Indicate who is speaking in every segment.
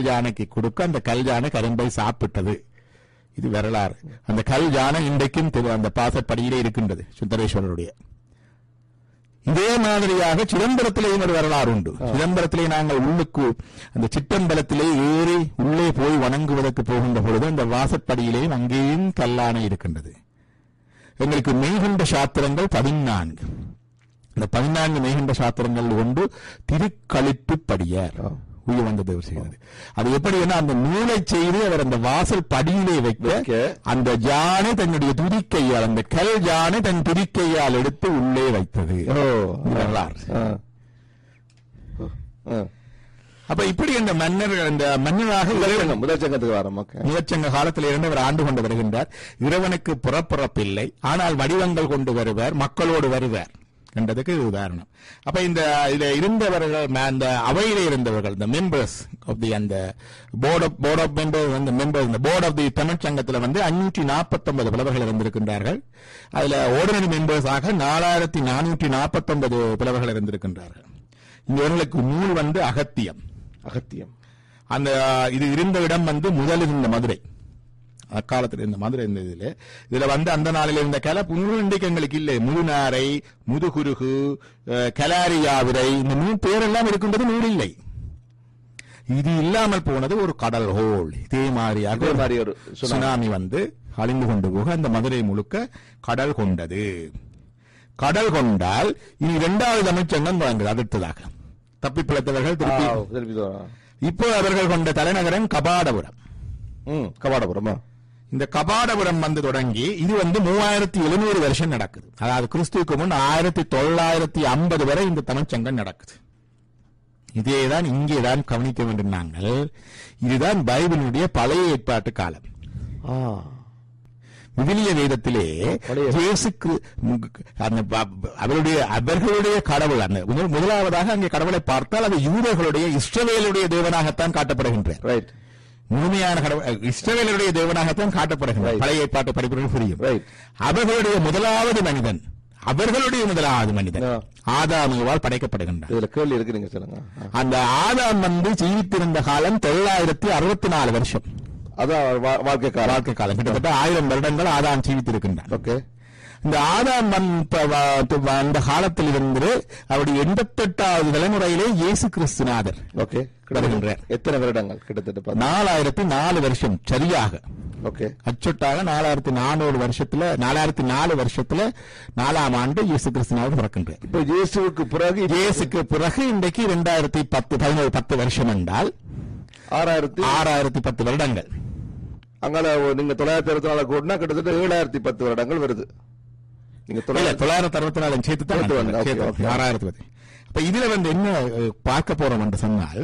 Speaker 1: கல் யானைக்கு கொடுக்க அந்த கல் யானை கரும்பை சாப்பிட்டது இது வரலாறு அந்த கல் யானை இன்றைக்கும் திரு- அந்த பாசப்படியிலே இருக்கின்றது சுந்தரேஸ்வரருடைய இதே மாதிரியாக சிதம்பரத்திலேயும் ஒரு வரலாறு உண்டு சிதம்பரத்திலே நாங்கள் உள்ளுக்கு அந்த சிற்றம்பலத்திலே ஏறி உள்ளே போய் வணங்குவதற்கு போகின்ற பொழுது அந்த வாசற்படியிலேயும் அங்கேயும் கல்லானை இருக்கின்றது எங்களுக்கு மெய்கண்ட சாத்திரங்கள் பதினான்கு இந்த பதினான்கு மெய்கண்ட சாத்திரங்கள் ஒன்று திருக்களிப்பு படியார் உயிர் வந்த தேவர் செய்தது அது எப்படி அந்த நூலை செய்து அவர் அந்த வாசல் படியிலே வைக்க
Speaker 2: வைக்க.
Speaker 1: அந்த யானை தன்னுடைய துதிக்கையால் அந்த கல் யானை தன் துதிக்கையால் எடுத்து உள்ளே வைத்தது
Speaker 2: ஓ
Speaker 1: இது வரலாறு
Speaker 2: ஆ. ஆ.
Speaker 1: அப்ப இப்படி அந்த மன்னர்கள் அந்த மன்னராக
Speaker 2: முதல்
Speaker 1: இறைவன்
Speaker 2: சங்கம், முதல் சங்கத்துக்கு வரோம் ஓகே
Speaker 1: முதற்சங்க காலத்தில் இருந்து அவர் ஆண்டு கொண்டு வருகின்றார் இறைவனுக்கு புறப்புறப்பில்லை ஆனால் வடிவங்கள் கொண்டு வருவார் மக்களோடு வருவார் என்றதுக்கு இது உதாரணம் அப்ப இந்த இதுல இருந்தவர்கள் ம- அந்த அவையில இருந்தவர்கள் இந்த மெம்பர்ஸ் ஆஃப் தி அந்த board of board of members வந்து மெம்பர்ஸ் இந்த போர்ட் ஆஃப் தி தமிழ்ச்சங்கத்தில் வந்து அஞ்சூற்றி நாற்பத்தொன்பது புலவர்கள் இருந்திருக்கின்றார்கள் அதுல ஓர்டினரி மெம்பர்ஸாக நாலாயிரத்தி நானூற்றி நாற்பத்தொன்பது புலவர்கள் இருந்திருக்கின்றார்கள் இவர்களுக்கு நூல் வந்து அகத்தியம்
Speaker 2: அகத்தியம்
Speaker 1: அந்த இது இருந்த இடம் வந்து முதல் இருந்த மதுரை அக்காலத்தில் இருந்த மதுரை இந்த இதுல இதுல வந்து அந்த நாளில் இருந்த கலை இன்னும் இன்றைக்கு எங்களுக்கு இல்லை முழுநாரை முதுகுருகு அஹ், கலாரியாவிரை இந்த மூணு பேரெல்லாம் இருக்கின்றது நூறு இல்லை இது இல்லாமல் போனது ஒரு கடல் ஹோல் இதே மாதிரியாக
Speaker 2: இதே மாதிரி ஒரு சுனாமி.
Speaker 1: சுனாமி வந்து அழிந்து கொண்டு போக அந்த மதுரை முழுக்க கடல் கொண்டது கடல் கொண்டால் இனி இரண்டாவது தமிழ்ச்சங்கம் தொடங்குது அடுத்ததாக தப்பி பிழைத்தவர்கள்
Speaker 2: ஆ,
Speaker 1: திருப்பி
Speaker 2: திருப்பி வரோம்.
Speaker 1: இப்போ அவர்கள் கொண்ட தலைநகரம் கபாடபுரம்
Speaker 2: ம் கபாடபுரமா
Speaker 1: இந்த கபாடபுரம் வந்து தொடங்கி இது வந்து மூவாயிரத்தி எழுநூறு வருஷம் நடக்குது அதாவது கிறிஸ்துவுக்கு முன் ஆயிரத்தி தொள்ளாயிரத்தி ஐம்பது வரை இந்த தமிழ்ச்சங்கம் நடக்குது இதேதான் இங்கேதான் கவனிக்க வேண்டும் நாங்கள் இதுதான் பைபிளுடைய பழைய ஏற்பாட்டு காலம்
Speaker 2: ஆ
Speaker 1: விவிலிய வேதத்திலே
Speaker 2: பழைய-
Speaker 1: இயேசு கிரு- மு- அந்த ப- அவருடைய அவர்களுடைய கடவுள் அந்த முதல்- முதலாவதாக அங்கே கடவுளை பார்த்தால் அது யூதர்களுடைய இஸ்ரவேலுடைய தேவனாகத்தான் காட்டப்படுகின்றார்
Speaker 2: ரைட்
Speaker 1: முழுமையான கடவுள் இஸ்ரவேலருடைய தேவனாகத்தான் காட்டப்படுகின்றார்
Speaker 2: Right.
Speaker 1: பழைய ஏற்பாட்டு படிப்புகள் புரியும்
Speaker 2: Right.
Speaker 1: அவர்களுடைய முதலாவது மனிதன் அவர்களுடைய முதலாவது மனிதன்
Speaker 2: Yeah.
Speaker 1: ஆதாமுவால் படைக்கப்படுகின்றார்
Speaker 2: இதுல கேள்வி இருக்கு நீங்க சொல்லுங்க ஆ.
Speaker 1: அந்த ஆதாம் வந்து ஜீவித்திருந்த காலம் தொள்ளாயிரத்தி அறுபத்தி நாலு வருஷம்
Speaker 2: அதான் வா- வாழ்க்கை காலம்
Speaker 1: வாழ்க்கை காலம் கிட்டத்தட்ட ஆயிரம் வருடங்கள் ஆதாம் ஜீவித்திருக்கின்றார்
Speaker 2: ஓகே
Speaker 1: இந்த ஆதாம் வந்- ப- வ- து- அந்த காலத்தில் இருந்து அவருடைய எண்பத்தெட்டாவது தலைமுறையிலே இயேசு கிறிஸ்துநாதர்
Speaker 2: ஓகே
Speaker 1: வருகின்றார்.
Speaker 2: எத்தனை வருடங்கள் கிட்டத்தட்ட பார்த்து
Speaker 1: நாலாயிரத்தி நாலு வருஷம் சரியாக
Speaker 2: ஓகே
Speaker 1: அச்சொட்டாக நாலாயிரத்தி நானூறு வருஷத்துல நாலாயிரத்தி நாலு வருஷத்துல நாலாம் ஆண்டு இயேசு கிறிஸ்துநாதர் பிறக்கின்றார்
Speaker 2: இப்போ இயேசுவுக்கு பிறகு
Speaker 1: இயேசுக்கு பிறகு இன்றைக்கு இரண்டாயிரத்தி பத்து பதினோரு பத்து வருஷம் என்றால்
Speaker 2: ஆறாயிரத்தி
Speaker 1: ஆறாயிரத்தி பத்து வருடங்கள்
Speaker 2: அங்கால ஒரு- நீங்க தொள்ளாயிரத்தி அறுபத்தி நாலு கோடினா கிட்டத்தட்ட ஏழாயிரத்தி பத்து வருடங்கள் வருது நீங்க
Speaker 1: இல்ல
Speaker 2: தொள்ளாயிரத்தி
Speaker 1: தொள்ளாயிரத்தி அறுபத்தி நாலு சேர்த்து தான்
Speaker 2: சேர்த்து வந்து, okay,
Speaker 1: சேர்த்து
Speaker 2: okay.
Speaker 1: ஆறாயிரத்தி பத்து அப்ப இதுல வந்து என்ன அஹ், பார்க்க போறோம் என்று சொன்னால்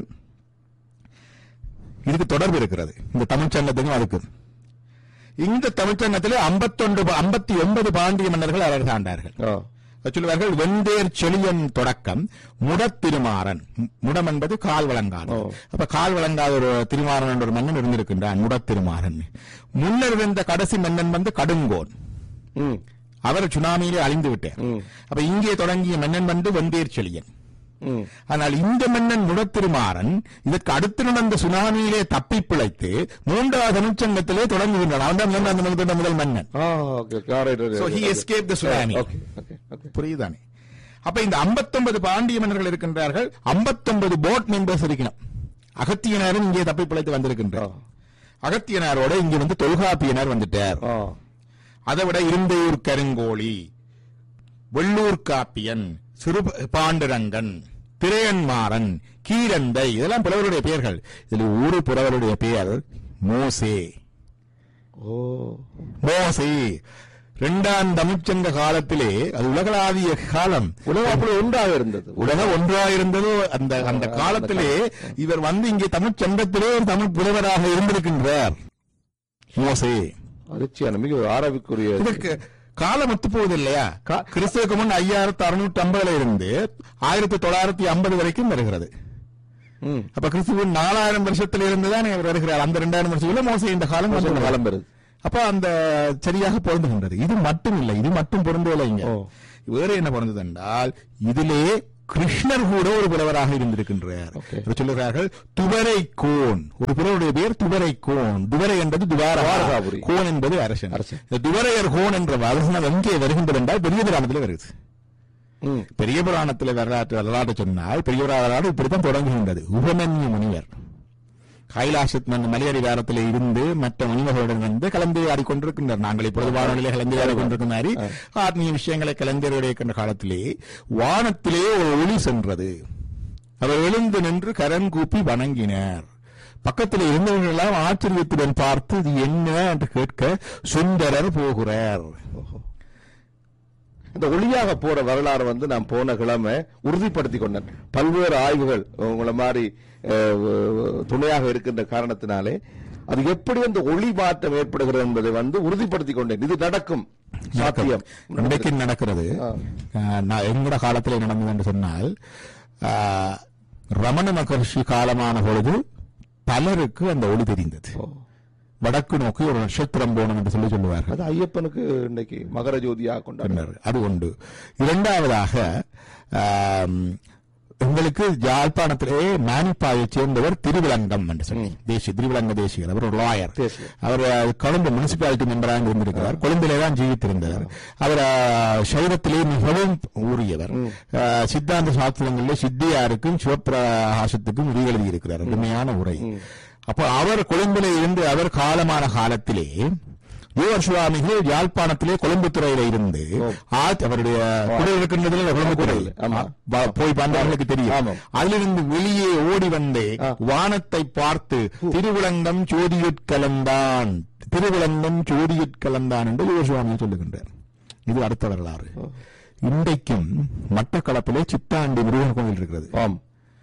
Speaker 1: இதுக்கு தொடர்பு இருக்கிறது இந்த தமிழ்ச்சங்கத்துக்கும் அதுக்கு இந்த தமிழ்ச்சங்கத்திலே ஐம்பத்தொன்று ஐம்பத்தி ஒன்பது பாண்டிய மன்னர்கள் அரசாண்டார்கள்
Speaker 2: ஆ.
Speaker 1: சொல்லுவார்கள் வெந்தேர் செழியன் தொடக்கம் முடத்திருமாறன் மு- முடம் என்பது கால் வழங்காது
Speaker 2: ஓ.
Speaker 1: அப்ப கால் வழங்காத ஒரு திருமாறன் என்ற ஒரு மன்னன் இருந்திருக்கின்றான் முடத்திருமாறன் முன்னர் இருந்த கடைசி மன்னன் வந்து கடுங்கோன்
Speaker 2: ம்
Speaker 1: அவர் சுனாமியிலே அழிந்து விட்டார்
Speaker 2: ம்.
Speaker 1: அப்ப இங்கே தொடங்கிய மன்னன் வந்து வெந்தேர் செழியன்
Speaker 2: ம்
Speaker 1: ஆனால் இந்த மன்னன் முடத்திருமாறன் இதற்கு அடுத்து நடந்த சுனாமியிலே தப்பி பிழைத்து மூன்றாவது தமிழ்ச்சங்கத்திலே தொடங்குகின்றான் அவன் தான் முதல் அந்த முதல் முதல் மன்னன்
Speaker 2: ஆ okay okay alright
Speaker 1: So he escaped the tsunami.
Speaker 2: Okay okay okay
Speaker 1: புரியுதானே அப்ப இந்த 59 பாண்டிய மன்னர்கள் இருக்கின்றார்கள் 59 போட் மெம்பர்ஸ் இருக்கணும் அகத்தியனாரும் இங்கே தப்பி பிழைத்து வந்திருக்கின்றார்
Speaker 2: ஆ.
Speaker 1: அகத்தியனாரோட இங்க வந்து தொல்காப்பியனார் வந்துட்டார்
Speaker 2: ஆ
Speaker 1: அதை விட இருந்தையூர் கருங்கோழி வெள்ளூர் காப்பியன் சிறு பாண்டுரங்கன் திரையன்மாறன் கீரந்தை இதெல்லாம் புலவருடைய பெயர்கள் இதுல ஒரு புலவருடைய பெயர் மோசே
Speaker 2: ஓ
Speaker 1: மோசே இரண்டாம் தமிழ்ச்சங்க காலத்திலே அது உலகளாவிய காலம்
Speaker 2: உலகம் அப்படி ஒன்றாக இருந்தது
Speaker 1: உலகம் ஒன்றாயிருந்ததோ அந்த அந்த காலத்திலே இவர் வந்து இங்கே தமிழ்ச் சங்கத்திலே ஒரு தமிழ் புலவராக இருந்திருக்கின்றார் மோசே
Speaker 2: அதிர்ச்சியான மிக ஒரு ஆரம்பிக்குரிய
Speaker 1: இதற்கு காலம் ஒத்து போகுது இல்லையா கா- கிறிஸ்துவுக்கு முன் ஐயாயிரத்தி அறுநூற்றி ஐம்பதுல இருந்து ஆயிரத்தி தொள்ளாயிரத்தி ஐம்பது வரைக்கும் வருகிறது
Speaker 2: ம்
Speaker 1: அப்ப கிறிஸ்துவின் நாலாயிரம் வருஷத்துல இருந்து தான் இவர் வருகிறார் அந்த ரெண்டாயிரம் வருஷத்துல மோசே இந்த காலம்
Speaker 2: சொன்ன
Speaker 1: வந்து
Speaker 2: காலம் வருது
Speaker 1: அப்ப அந்த சரியாக பொருந்துகின்றது இது மட்டும் இல்லை இது மட்டும் பொருந்தவில்லை இங்க
Speaker 2: ஓ.
Speaker 1: வேற என்ன பொருந்தது என்றால் இதிலே கிருஷ்ணர் கூட ஒரு புலவராக இருந்திருக்கின்றார்
Speaker 2: Okay.
Speaker 1: இதை சொல்லுகிறார்கள் துவரை கோன் ஒரு புலவருடைய பெயர் துவரை கோன் துவரை என்பது துவாரா
Speaker 2: துவாரகாபுரி.
Speaker 1: கோன் என்பது அரசன்
Speaker 2: அரசன்.
Speaker 1: இந்த துவரையர் கோன் என்ற வசனம் எங்கே வருகின்றது என்றால் பெரிய புராணத்தில் வருது
Speaker 2: ம்.
Speaker 1: பெரிய புராணத்தில் வரலாற்று வரலாற்று சொன்னால் பெரிய வரலாறு இப்படித்தான் தொடங்குகின்றது உபமன்ய முனிவர் கைலாசத் அந்த மலையடிவாரத்தில் இருந்து மற்ற முனிவர்களுடன் வந்து கலந்துரையாடி கொண்டிருக்கின்றார் நாங்கள் இப்பொழுது வானொலியில கலந்துரையாடி கொண்டிருக்கும் மாதிரி ஆத்மீய விஷயங்களை கலந்துரையாடிக்கின்ற காலத்திலே வானத்திலே ஒரு ஒளி சென்றது அவர் எழுந்து நின்று கரம் கூப்பி வணங்கினார் பக்கத்தில் இருந்தவர்கள் எல்லாம் ஆச்சரியத்துடன் பார்த்து இது என்ன என்று கேட்க சுந்தரர் போகிறார்
Speaker 2: ஓஹோ. இந்த ஒளியாக போற வரலாறு வந்து நான் போன கிழமை உறுதிப்படுத்திக் கொண்டேன் பல்வேறு ஆய்வுகள் உங்களை மாதிரி அஹ், துணையாக இருக்கின்ற காரணத்தினாலே அது எப்படி அந்த ஒளி மாற்றம் ஏற்படுகிறது என்பதை வந்து உறுதிப்படுத்திக் கொண்டேன் இது நடக்கும் சாத்தியம்
Speaker 1: இன்றைக்கு நடக்கிறது
Speaker 2: ஆ.
Speaker 1: ஆஹ், நான் எங்கட காலத்தில் நடந்தது என்று சொன்னால் ஆஹ், ரமண மகர்ஷி காலமான பொழுது பலருக்கு அந்த ஒளி தெரிந்தது
Speaker 2: ஓ.
Speaker 1: வடக்கு நோக்கி ஒரு நட்சத்திரம் போகணும் என்று சொல்லி சொல்லுவார்கள்
Speaker 2: அது ஐயப்பனுக்கு இன்னைக்கு மகர ஜோதியாக கொண்டாடுறார்
Speaker 1: பின்னர் அது உண்டு இரண்டாவதாக ஆம், எங்களுக்கு யாழ்ப்பாணத்திலே மானிப்பாயைச் சேர்ந்தவர் திருவிலங்கம் என்று சொல்லி தேசிய திருவிலங்க தேசியர் அவர் ஒரு லாயர்
Speaker 2: தேசியர்.
Speaker 1: அவர் அஹ், கொழும்பு முனிசிபாலிட்டி மெம்பராக இருந்திருக்கிறார் கொழும்பிலே தான் ஜீவித்திருந்தவர் அவர் அஹ், சைவத்திலே மிகவும் ஊறியவர் அஹ், சித்தாந்த சாஸ்திரங்களிலே சித்தியாருக்கும் சிவப்பிரகாசத்துக்கும் உரை எழுதியிருக்கிறார் அருமையான உரை அப்போ அவர் கொழும்பிலே இருந்து அவர் காலமான காலத்திலே யோகர் சுவாமிகள் யாழ்ப்பாணத்திலே கொழும்பு துறையில இருந்து ஆ- அவருடைய குடல் இருக்கின்றதுல கொழும்பு துறை
Speaker 2: ஆமா.
Speaker 1: வ- போய் பார்த்தவர்களுக்கு தெரியும்
Speaker 2: ஆமாம்.
Speaker 1: அதிலிருந்து வெளியே ஓடி வந்து
Speaker 2: ஆ.
Speaker 1: வானத்தை பார்த்து திருவிளங்கம் ஜோதியுட்கலந்தான் திருவிளங்கம் ஜோதியுட்கலந்தான் என்று யோகர் சுவாமி சொல்லுகின்றார் இது அடுத்த வரலாறு இன்றைக்கும் மட்டக்களப்பிலே சித்தாண்டி முருகன் கோவில் இருக்கிறது
Speaker 2: ஆம்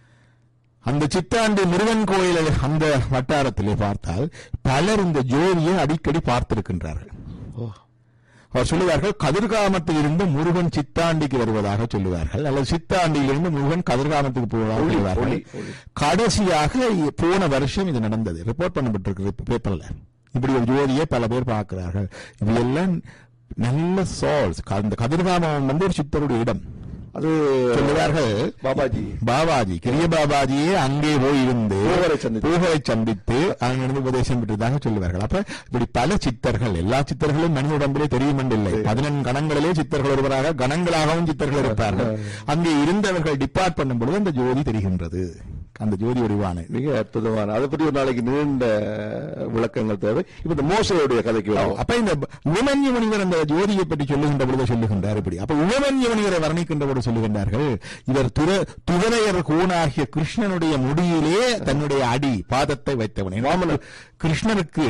Speaker 1: அந்த சித்தாண்டி முருகன் கோயிலை அந்த வட்டாரத்திலே பார்த்தால் பலர் இந்த ஜோதியை அடிக்கடி பார்த்திருக்கின்றார்கள்
Speaker 2: ஓ.
Speaker 1: அவர் சொல்லுவார்கள் கதிர்காமத்தில் இருந்து முருகன் சித்தாண்டிக்கு வருவதாக சொல்லுவார்கள் அல்லது சித்தாண்டியிலிருந்து முருகன் கதிர்காமத்துக்கு போவதாக
Speaker 2: ஒளி,
Speaker 1: சொல்லுவார்கள்
Speaker 2: ஒளி, ஒளி.
Speaker 1: கடைசியாக போன வருஷம் இது நடந்தது ரிப்போர்ட் பண்ணப்பட்டிருக்கு பேப்பர்ல இப்படி ஒரு ஜோதியை பல பேர் பார்க்கிறார்கள் இது எல்லாம் நல்ல சோல்ஸ் அந்த கதிர்காமம் வந்து ஒரு சித்தருடைய இடம்
Speaker 2: அது
Speaker 1: சொல்லுவார்கள்
Speaker 2: பாபாஜி
Speaker 1: பாபாஜி கிரிய பாபாஜியே அங்கே போய் இருந்து
Speaker 2: பூவரை சந்தித்து.
Speaker 1: பூவரை சந்தித்து அங்கிருந்து உபதேசம் பெற்றதாக சொல்லுவார்கள் அப்ப இப்படி பல சித்தர்கள் எல்லா சித்தர்களும் மனித உடம்பிலே தெரியும் இல்லை பதினெண் கணங்களிலே சித்தர்கள் ஒருவராக கணங்களாகவும் சித்தர்கள் இருப்பார்கள் அங்கே இருந்தவர்கள் டிபார்ட் பண்ணும் பொழுது அந்த ஜோதி தெரிகின்றது அந்த ஜோதி உருவானது
Speaker 2: மிக அற்புதமான அதை பற்றி ஒரு நாளைக்கு நீண்ட விளக்கங்கள் தேவை இப்ப இந்த மோசையுடைய கதைக்கு வருவோம்
Speaker 1: அப்ப இந்த உமன்ய முனிவர் அந்த ஜோதியை பற்றி சொல்லுகின்ற பொழுது சொல்லுகின்றார் இப்படி அப்ப உமன்ய முனிவரை வர்ணிக்கின்ற பொழுது சொல்லுகின்றார்கள் இவர் துர துவரையர் கூணாகிய கிருஷ்ணனுடைய முடியிலே தன்னுடைய அடி பாதத்தை வைத்தவன் ராமன் கிருஷ்ணனுக்கு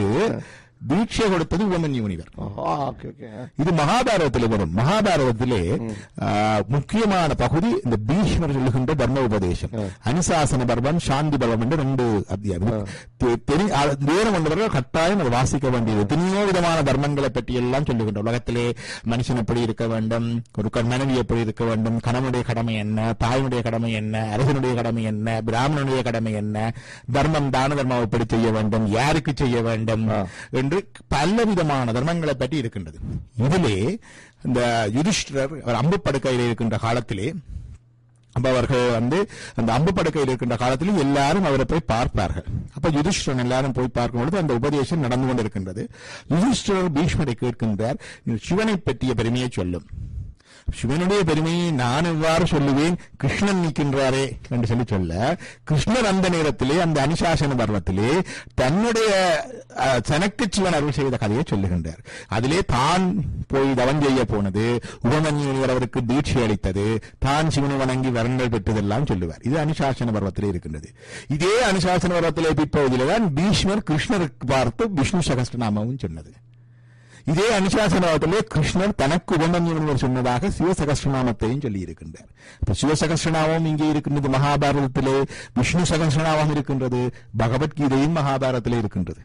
Speaker 1: தீட்சை கொடுத்தது உமன்ய முனிவர்
Speaker 2: ஓகே ஓகே
Speaker 1: இது மகாபாரதத்திலே வரும் மகாபாரதத்திலே ஆ, முக்கியமான பகுதி இந்த பீஷ்மர் சொல்லுகின்ற தர்ம உபதேசம் அனுசாசன பர்வம் சாந்தி பர்வம் என்று ரெண்டு அத்தியாயம் தெ- தெரி- ஆ, நேரம் கொண்டவர்கள் கட்டாயம் அதை வாசிக்க வேண்டியது எத்தனையோ விதமான தர்மங்களை பற்றி எல்லாம் சொல்லுகின்ற உலகத்திலே மனுஷன் எப்படி இருக்க வேண்டும் ஒரு கண் மனைவி எப்படி இருக்க வேண்டும் கணவனுடைய கடமை என்ன தாயினுடைய கடமை என்ன அரசனுடைய கடமை என்ன பிராமணனுடைய கடமை என்ன தர்மம் தான தர்மம் எப்படி செய்ய வேண்டும் யாருக்கு செய்ய வேண்டும் என்று பல விதமான தர்மங்களை பற்றி இருக்கின்றது இதிலே இந்த யுதிஷ்டர் அவர் அம்பு படுக்கையில் இருக்கின்ற காலத்திலே அப்ப அவர்கள் வந்து அந்த அம்பு படுக்கையில் இருக்கின்ற காலத்தில் எல்லாரும் அவரை போய் பார்ப்பார்கள் அப்ப யுதிஷ்டரன் எல்லாரும் போய் பார்க்கும் பொழுது அந்த உபதேசம் நடந்து கொண்டிருக்கின்றது யுதிஷ்டர் பீஷ்மரை கேட்கின்றார் "நீ சிவனை பற்றிய பெருமையை சொல்லும் சிவனுடைய பெருமையை நான் எவ்வாறு சொல்லுவேன் கிருஷ்ணன் நிற்கின்றாரே என்று சொல்லி சொல்ல கிருஷ்ணர் அந்த நேரத்திலே அந்த அனுசாசன பர்வத்திலே தன்னுடைய அஹ், தனக்கு சிவன் அருள் செய்த கதையை சொல்லுகின்றார் அதிலே தான் போய் தவம் செய்ய போனது உபமன்யுவர் அவருக்கு தீட்சை அளித்தது தான் சிவனை வணங்கி வரங்கள் பெற்றதெல்லாம் சொல்லுவார் இது அனுசாசன பர்வத்திலே இருக்கின்றது இதே அனுசாசன பர்வத்திலே பிற்பகுதியிலே தான் பீஷ்மர் கிருஷ்ணருக்கு பார்த்து விஷ்ணு சகஸ்டநாமமும் சொன்னது இதே அனுசாசனத்திலே கிருஷ்ணர் தனக்கு உபமன்யுவர் சொன்னதாக சிவசகஸ்ரநாமத்தையும் சொல்லி இருக்கின்றார் இப்ப சிவசகஸ்ரநாமம் இங்கே இருக்கின்றது மகாபாரதத்திலே விஷ்ணு சகஸ்ரநாமம் இருக்கின்றது பகவத்கீதையும் மகாபாரதத்திலே இருக்கின்றது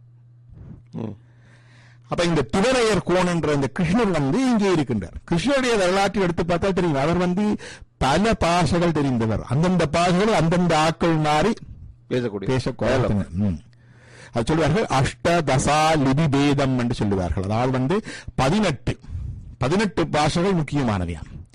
Speaker 2: ம்.
Speaker 1: அப்ப இந்த துவரையர் கோன் என்ற இந்த கிருஷ்ணர் வந்து இங்கே இருக்கின்றார் கிருஷ்ணருடைய வரலாற்றை எடுத்து பார்த்தா தெரியும் அவர் வந்து பல பாஷைகள் தெரிந்தவர் அந்தந்த பாஷைகள் அந்தந்த ஆக்கள் மாறி
Speaker 2: பேசக்கூடிய
Speaker 1: பேசக்கூடாது ம். அது சொல்வார்கள் அஷ்ட தசா லிபி பேதம் என்று சொல்லுவார்கள் அதாவது வந்து பதினெட்டு பதினெட்டு பாஷைகள் முக்கியமானவையாம்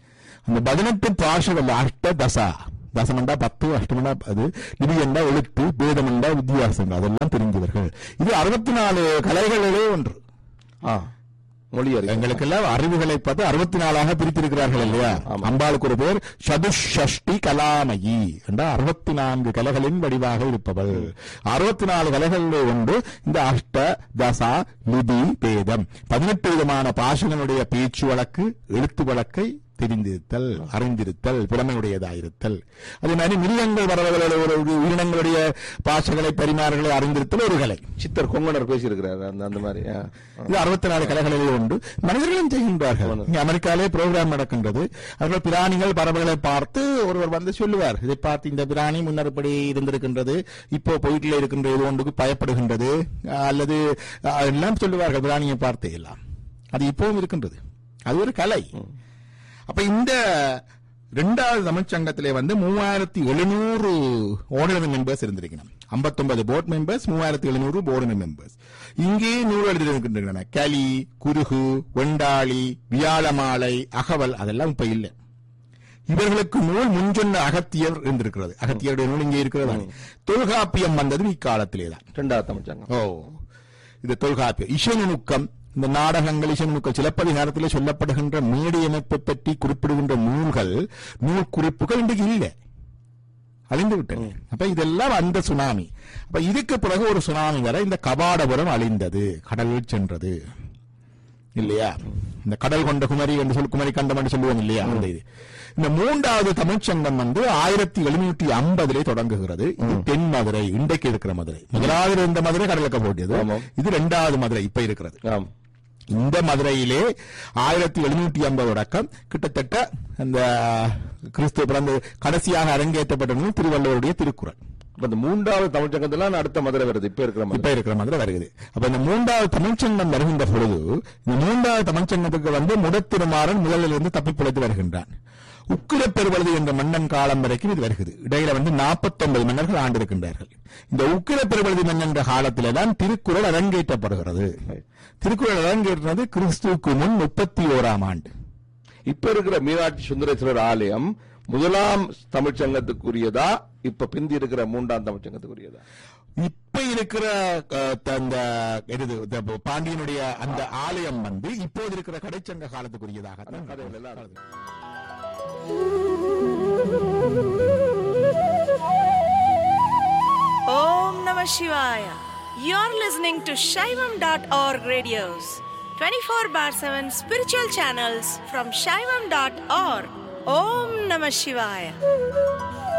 Speaker 1: இந்த பதினெட்டு பாஷைகள் அஷ்ட தசா தசமண்டா பத்து அஷ்டமண்டா அது நிதியண்டா எழுத்து பேதமண்டா வித்தியாசங்கள் அதெல்லாம் தெரிஞ்சவர்கள் இது அறுபத்தி நாலு கலைகளிலே ஒன்று
Speaker 2: ஆ மொழி அறிவு
Speaker 1: எங்களுக்கெல்லாம் அறிவுகளை பார்த்து அறுபத்தி நாலாக பிரித்திருக்கிறார்கள் இல்லையா அம்பாளுக்கு ஒரு பேர் சதுஷஷ்டி கலாமயி என்ற அறுபத்தி நான்கு கலைகளின் வடிவாக இருப்பவள் அறுபத்தி நாலு கலைகளிலே ஒன்று இந்த அஷ்ட தசா லிபி பேதம் பதினெட்டு விதமான பாஷங்களுடைய பேச்சு வழக்கு எழுத்து வழக்கை தெரிந்திருத்தல் அறிந்திருத்தல் புலமையுடையதாயிருத்தல் அதே மாதிரி மிருகங்கள் வரவர்களோட ஒரு உயிரினங்களுடைய பாஷைகளை பரிமாறுகளை அறிந்திருத்தல் ஒரு கலை
Speaker 2: சித்தர் கொங்கணர் பேசியிருக்கிறார் அந்த அந்த மாதிரி ஆ.
Speaker 1: இது அறுபத்தி நாலு கலைகளிலே உண்டு மனிதர்களும் செய்கின்றார்கள் இங்க அமெரிக்காலே ப்ரோக்ராம் நடக்கின்றது அவர்கள் பிராணிகள் பறவைகளை பார்த்து ஒருவர் வந்து சொல்லுவார் இதை பார்த்து இந்த பிராணி முன்னர் இப்படி இருந்திருக்கின்றது இப்போ போயிட்டுல இருக்கின்ற இது ஒன்றுக்கு பயப்படுகின்றது அஹ், அல்லது அஹ், எல்லாம் சொல்லுவார்கள் பிராணியை பார்த்து எல்லாம் அது இப்பவும் இருக்கின்றது அது ஒரு கலை அப்ப இந்த ரெண்டாவது தமிழ்ச்சங்கத்திலே வந்து மூவாயிரத்தி எழுநூறு ஓர்டினரி மெம்பர்ஸ் இருந்திருக்கணும் ஐம்பத்தொன்பது போர்ட் மெம்பர்ஸ் மூவாயிரத்தி எழுநூறு போர்டினரி மெம்பர்ஸ் இங்கே நூல் எழுதியிருக்கின்றன களி குருகு வெண்டாளி வியாழமாலை அகவல் அதெல்லாம் இப்ப இல்லை இவர்களுக்கு நூல் முன்சொன்ன அகத்தியர் இருந்திருக்கிறது அகத்தியருடைய நூல் இங்கே இருக்கிறது தொல்காப்பியம் வந்தது இக்காலத்திலே தான்
Speaker 2: ரெண்டாவது தமிழ்ச்சங்கம்
Speaker 1: ஓ இது தொல்காப்பியம் இசைநுணுக்கம் இந்த நாடகங்கள் இசைநுணுக்கம் சிலப்பதிகாரத்தில் சொல்லப்படுகின்ற மேடை அமைப்பை பற்றி குறிப்பிடுகின்ற நூல்கள் நூல் குறிப்புகள் இன்றைக்கு இல்லை அழிந்து விட்டன அப்ப இதெல்லாம் அந்த சுனாமி அப்ப இதுக்கு பிறகு ஒரு சுனாமி வர இந்த கபாடபுரம் அழிந்தது கடலில் சென்றது இல்லையா இந்த கடல் கொண்ட குமரி என்று சொல்லி குமரி கண்டம் என்று சொல்லுவோம் இல்லையா அந்த இது இந்த மூன்றாவது தமிழ்ச்சங்கம் வந்து ஆயிரத்தி எழுநூற்றி ஐம்பதிலே தொடங்குகிறது இது தென் மதுரை இன்றைக்கு இருக்கிற மதுரை முதலாவது இருந்த மதுரை கடலுக்கு போட்டியது
Speaker 2: ஆமாம்.
Speaker 1: இது இரண்டாவது மதுரை இப்ப இருக்கிறது
Speaker 2: ஆம்
Speaker 1: இந்த மதுரையிலே ஆயிரத்தி எழுநூற்றி ஐம்பது அடக்கம் கிட்டத்தட்ட அந்த கிறிஸ்துவ பிறந்த கடைசியாக அரங்கேற்றப்பட்ட நூல் திருவள்ளுவருடைய திருக்குறள்
Speaker 2: அப்ப இந்த மூன்றாவது தமிழ்ச்சங்கத்துல அடுத்த மதுரை வருது இப்ப இருக்கிற மதுரை
Speaker 1: இப்ப இருக்கிற மாதிரி வருகிறது அப்ப இந்த மூன்றாவது தமிழ்ச்சங்கம் வருகின்ற பொழுது இந்த மூன்றாவது தமிழ்ச்சங்கத்துக்கு வந்து முடத்திருமாறன் முதலிலிருந்து தப்பி பிழைத்து வருகின்றான் உக்கிர பெருவழுதி என்ற மன்னன் காலம் வரைக்கும் இது வருகிறது இடையில வந்து 49 மன்னர்கள் ஆண்டிருக்கின்றார்கள் இந்த உக்கிர பெருவழுதி மன்னன் என்ற காலத்திலே தான் திருக்குறள் அரங்கேற்றப்படுகிறது திருக்குறள் அரங்கேற்றினது கிறிஸ்துவுக்கு முன் முப்பத்தி ஓராம் ஆண்டு
Speaker 2: இப்ப இருக்கிற மீனாட்சி சுந்தரேஸ்வரர் ஆலயம் முதலாம் தமிழ்ச்சங்கத்துக்குரியதா இப்ப பிந்தி இருக்கிற மூன்றாம் தமிழ்ச்சங்கத்துக்குரியதா
Speaker 1: இப்ப இருக்கிற அஹ், த- அந்த இது இந்த பாண்டியனுடைய அந்த ஆலயம் வந்து இப்போது இருக்கிற கடைச்சங்க காலத்துக்குரியதாக
Speaker 2: கதைகள் எல்லாம்
Speaker 3: Om Namah Shivaya. You're listening to Shaivam.org radios, 24 bar 7 spiritual channels from Shaivam.org. Om Namah Shivaya.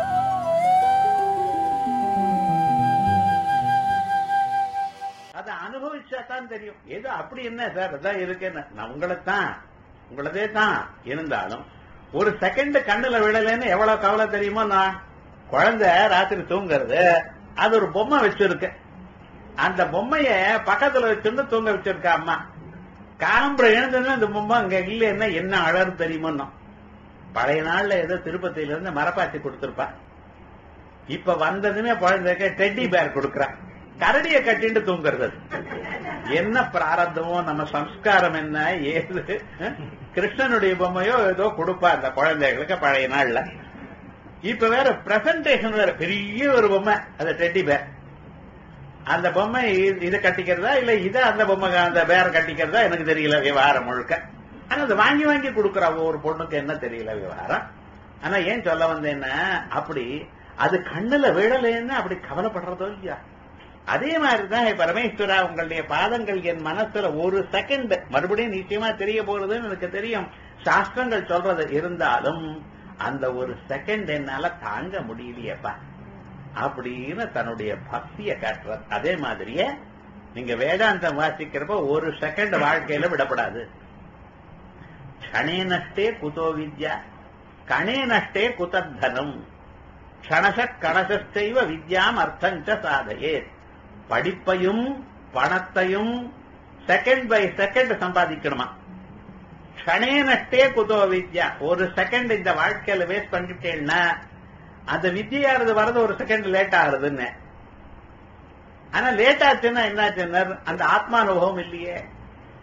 Speaker 4: அதை அனுபவிச்சா தான் தெரியும் ஏதோ அப்படி என்ன சார் அதான் இருக்குன்னு நான் உங்களைத்தான் உங்களதே தான் இருந்தாலும் ஒரு செகண்ட் கண்ணுல விழலைன்னு எவ்வளவு கவலை தெரியுமோ நான் குழந்தை ராத்திரி தூங்குறது அது ஒரு பொம்மை வச்சிருக்கு அந்த பொம்மைய பக்கத்துல வச்சிருந்து தூங்க வச்சிருக்கா அம்மா காலம்புற எழுந்ததுன்னா இந்த பொம்மை அங்க இல்லைன்னா என்ன அழகு தெரியுமோ பழைய நாள்ல ஏதோ திருப்பதியில இருந்து மரப்பாச்சி கொடுத்திருப்பா இப்ப வந்ததுமே குழந்தைக்கு டெட்டி பேர் கொடுக்கறான் கரடிய கட்டிட்டு தூங்குறது அது. என்ன பிராரத்தமோ நம்ம சம்ஸ்காரம் என்ன ஏது அஹ்? கிருஷ்ணனுடைய பொம்மையோ ஏதோ கொடுப்பா அந்த குழந்தைகளுக்கு பழைய நாள்ல இப்ப வேற பிரசன்டேஷன் வேற பெரிய ஒரு பொம்மை அந்த டெட்டி பேர் அந்த பொம்மை இ- இதை கட்டிக்கிறதா இல்ல இத அந்த பொம்மை அந்த வேற கட்டிக்கிறதா எனக்கு தெரியல விவகாரம் முழுக்க ஆனா அதை வாங்கி வாங்கி கொடுக்கற ஒவ்வொரு பொண்ணுக்கு என்ன தெரியல விவகாரம் ஆனா ஏன் சொல்ல வந்தேன்னா அப்படி அது கண்ணுல விழலைன்னு அப்படி கவலைப்படுறதோ இல்லையா அதே மாதிரிதான் பரமேஸ்வரா உங்களுடைய பாதங்கள் என் மனசுல ஒரு செகண்ட் மறுபடியும் நிச்சயமா தெரிய போறதுன்னு எனக்கு தெரியும் சாஸ்திரங்கள் சொல்றது இருந்தாலும் அந்த ஒரு செகண்ட் என்னால தாங்க முடியலையேப்பா அப்படின்னு தன்னுடைய பக்திய காட்டுறது அதே மாதிரியே நீங்க வேதாந்தம் வாசிக்கிறப்ப ஒரு செகண்ட் வாழ்க்கையில விடப்படாது கணே நஷ்டே குதோ வித்யா கணே நஷ்டே குதத்தனம் க்ஷணச கணசைவ வித்யாம் அர்த்தஞ்ச சாதையே படிப்பையும் பணத்தையும் செகண்ட் பை செகண்ட் சம்பாதிக்கணுமா க்ஷணே நஷ்டே குதோ வித்யா ஒரு செகண்ட் இந்த வாழ்க்கையில வேஸ்ட் பண்ணிட்டேன்னா அந்த வித்தியானது வரது ஒரு செகண்ட் லேட் ஆகுதுன்னு ஆனா லேட் ஆச்சுன்னா என்னாச்சுன்னா அந்த ஆத்மானுபவம் இல்லையே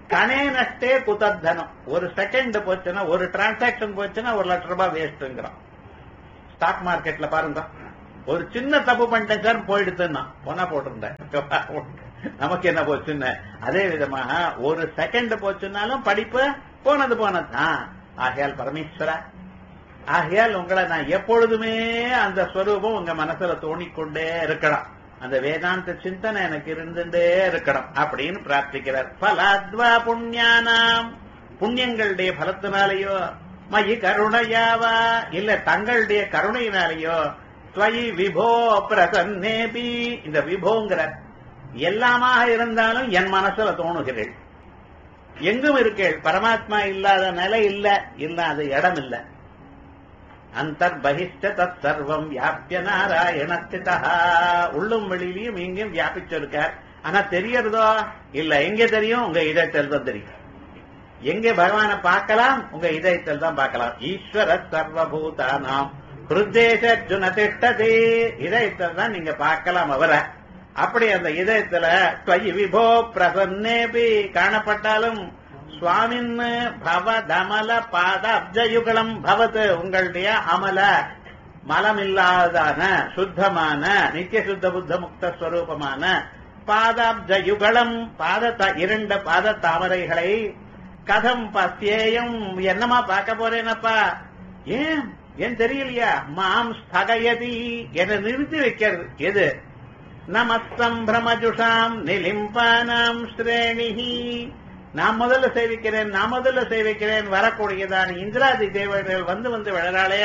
Speaker 4: கணே நஷ்டே குதர்தனம் ஒரு செகண்ட் போச்சுன்னா ஒரு டிரான்சாக்சன் போச்சுன்னா ஒரு லட்சம் ரூபாய் வேஸ்ட்ங்கிறோம் ஸ்டாக் மார்க்கெட்ல பாருங்க ஒரு சின்ன தப்பு பண்ணிட்டேன் சார் போயிடுதுன்னா போனா போட்டிருந்தேன் நமக்கு என்ன போச்சுன்னு அதே விதமாக ஒரு செகண்ட் போச்சுன்னாலும் படிப்பு போனது போனதுதான் ஆகையால் பரமேஸ்வரா ஆகையால் உங்களை நான் எப்பொழுதுமே அந்த ஸ்வரூபம் உங்க மனசுல தோணிக்கொண்டே இருக்கணும் அந்த வேதாந்த சிந்தனை எனக்கு இருந்துட்டே இருக்கணும் அப்படின்னு பிரார்த்திக்கிறார் பலாத்வா புண்ணியானாம் புண்ணியங்களுடைய பலத்தினாலேயோ மயி கருணையாவா இல்ல தங்களுடைய கருணையினாலேயோ ஸ்வயி விபோ பிரசன்னேபி இந்த விபோங்கிற எல்லாமாக இருந்தாலும் என் மனசுல தோணுகிறேள் எங்கும் இருக்கேள் பரமாத்மா இல்லாத நிலை இல்ல இல்லாத இடம் இல்ல அந்தர்பகிஷ்ட தத் சர்வம் வியாபிய நாராயணஸ்திதா உள்ளும் வெளியிலையும் இங்கேயும் வியாபிச்சிருக்கார் ஆனா தெரியறதோ இல்ல எங்க தெரியும் உங்க இதயத்தில் தான் தெரியும் எங்க பகவானை பார்க்கலாம் உங்க இதயத்தில் தான் பார்க்கலாம் ஈஸ்வர சர்வபூதானாம் ஹிருதேசர்ஜுன திட்டதே இதயத்தில் தான் நீங்க பார்க்கலாம் அவரை அப்படி அந்த இதயத்துல ஸ்வயி விபோ பிரசன்னேபி காணப்பட்டாலும் சுவாமின் பவ தமல பாத அப்ஜயுகலம் பவத் உங்களுடைய அமல மலமில்லாதான சுத்தமான நித்திய சுத்த புத்த முக்த ஸ்வரூபமான பாதாப்ஜ யுகலம் பாத த- இரண்டு பாத தாமரைகளை கதம் பத்தியேயம் என்னமா பார்க்க போறேனப்பா ஏன் ஏன் தெரியலையா மாம் ஸ்தகயதி என நிறுத்தி வைக்கிறது எது நமஸ்தம் பிரமஜுஷாம் நிலிம்பானாம் ஸ்ரேணிஹி நான் முதல்ல சேவிக்கிறேன் நான் முதல்ல சேவிக்கிறேன் வரக்கூடியதான இந்திராதி தேவர்கள் வந்து வந்து விழறாளே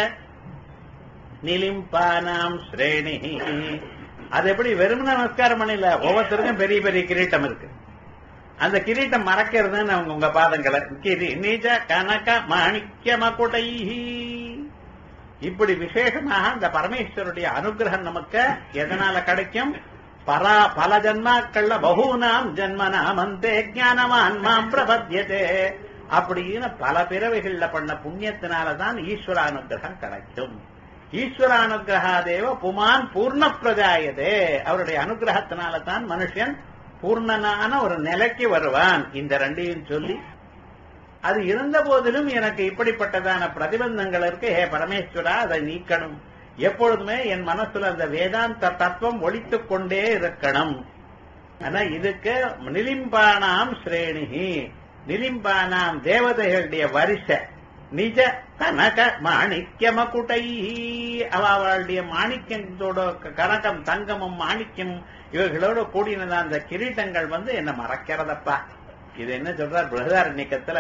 Speaker 4: நிலிம்பானாம் ஸ்ரேணிஹி அது எப்படி வெறும் நமஸ்காரம் பண்ணல ஒவ்வொருத்தருக்கும் பெரிய பெரிய கிரீட்டம் இருக்கு அந்த கிரீட்டம் மறக்கிறதுன்னு அவங்க உங்க பாதங்களை கிரி நிஜ கனக மாணிக்க மகுடைஹி இப்படி விசேஷமாக அந்த பரமேஸ்வருடைய அனுகிரகம் நமக்கு எதனால கிடைக்கும் பரா பல ஜன்மாக்கள்ல பகூனாம் ஜன்மனாம் அந்தே ஞானவான் மாம் பிரபத்தியதே அப்படின்னு பல பிறவைகள்ல பண்ண புண்ணியத்தினாலதான் ஈஸ்வர அனுகிரகம் கிடைக்கும் ஈஸ்வர அனுகிரகாதேவ புமான் பூர்ண பிரஜாயதே அவருடைய அனுகிரகத்தினால தான் மனுஷன் பூர்ணனான ஒரு நிலைக்கு வருவான் இந்த ரெண்டையும் சொல்லி அது இருந்த போதிலும் எனக்கு இப்படிப்பட்டதான பிரதிபந்தங்கள் இருக்கு ஹே பரமேஸ்வரா அதை நீக்கணும் எப்பொழுதுமே என் மனசுல அந்த வேதாந்த தத்துவம் ஒழித்துக் கொண்டே இருக்கணும் ஆனா இதுக்கு நிலிம்பானாம் ஸ்ரேணிகி நிலிம்பானாம் தேவதைகளுடைய வரிசை நிஜ கனக மாணிக்க மகுட்டை அவ அவளுடைய மாணிக்கத்தோட கனகம் தங்கமும் மாணிக்கம் இவர்களோட கூடினதா அந்த கிரீட்டங்கள் வந்து என்ன மறக்கிறதப்பா இது என்ன சொல்றார் பிரகதாரண்யக்கத்துல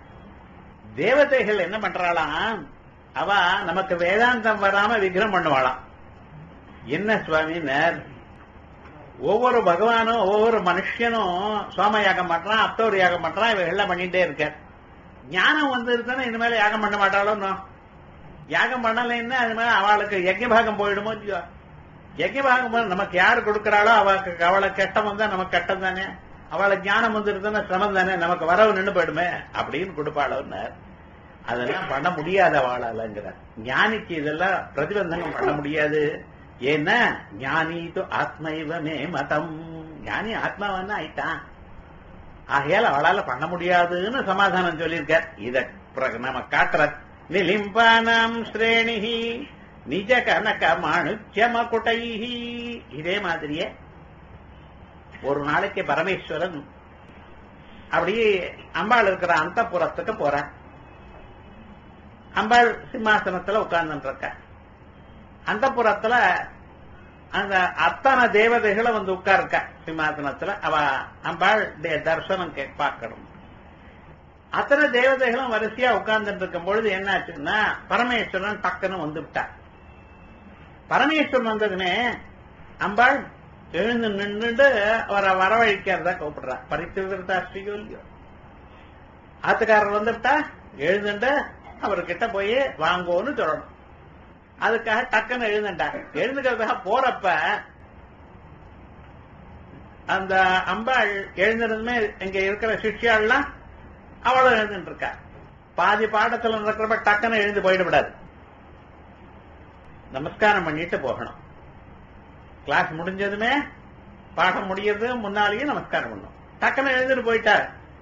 Speaker 4: தேவதைகள் என்ன பண்றாளாம் அவ நமக்கு வேதாந்தம் வராம விக்கிரம் பண்ணுவாளாம் என்ன சுவாமினர் ஒவ்வொரு பகவானும் ஒவ்வொரு மனுஷனும் சோம யாகம் பண்றான் அப்தோர் யாகம் பண்றான் இவ எல்லாம் பண்ணிட்டே இருக்க ஞானம் வந்து இருந்தா இனிமேல யாகம் பண்ண மாட்டாளோ யாகம் பண்ணலைன்னா அது மேல அவளுக்கு யஜ்ய பாகம் போயிடுமோ இல்லையோ யஜ்ய பாகம் போது நமக்கு யாரு கொடுக்கறாளோ அவளுக்கு அவளை கெட்டம் வந்தா நமக்கு கட்டம் தானே அவளுக்கு ஞானம் வந்துருதுன்னா சிரமம் தானே நமக்கு வரவு நின்று போயிடுமே அப்படின்னு கொடுப்பாளோன்னார் அதெல்லாம் பண்ண முடியாத வாழாலங்கிறார் ஞானிக்கு இதெல்லாம் பிரதிபந்தகம் பண்ண முடியாது ஏன்னா ஞானி து ஆத்மைவமே மதம் ஞானி ஆத்மாவன்னா ஆயிட்டான் ஆகையால் அவளால பண்ண முடியாதுன்னு சமாதானம் சொல்லியிருக்கார் இத பிறகு நம்ம காட்டுற நிலிம்பானாம் ஸ்ரேணிஹி நிஜ கனக மாணுக்கியம குட்டைஹி இதே மாதிரியே ஒரு நாளைக்கு பரமேஸ்வரன் அப்படியே அம்பாள் இருக்கிற அந்த புறத்துக்கு போறான் அம்பாள் சிம்மாசனத்துல உட்கார்ந்துட்டு இருக்க அந்த புறத்துல அந்த அத்தனை தேவதைகளை வந்து உட்கார்க்க சிம்மாசனத்துல அவ அம்பாளுடைய தரிசனம் கே- பார்க்கணும் அத்தனை தேவதைகளும் வரிசையா உட்கார்ந்துட்டு இருக்கும் பொழுது என்னாச்சுன்னா பரமேஸ்வரன் டக்குன்னு வந்து விட்டார் பரமேஸ்வரன் வந்ததுமே அம்பாள் எழுந்து நின்றுட்டு அவரை வரவழைக்கிறதா கூப்பிடுறா பரித்து ஸ்ரீயோல்யோ ஆத்துக்காரர் வந்துட்டா எழுந்துட்டு அவர்கிட்ட போய் வாங்கோன்னு சொல்லணும் அதுக்காக டக்குன்னு எழுந்துட்டாங்க எழுந்துக்கிறதுக்காக போறப்ப அந்த அம்பாள் எழுந்திருந்துமே இங்க இருக்கிற சிஷ்யாள்லாம் அவளும் எழுந்துட்டு இருக்கா பாதி பாடத்துல நடக்கிறப்ப டக்குன்னு எழுந்து போயிட விடாது நமஸ்காரம் பண்ணிட்டு போகணும் கிளாஸ் முடிஞ்சதுமே பாடம் முடியறது முன்னாலேயே நமஸ்காரம் பண்ணும் டக்குன்னு எழுந்துட்டு போயிட்டார்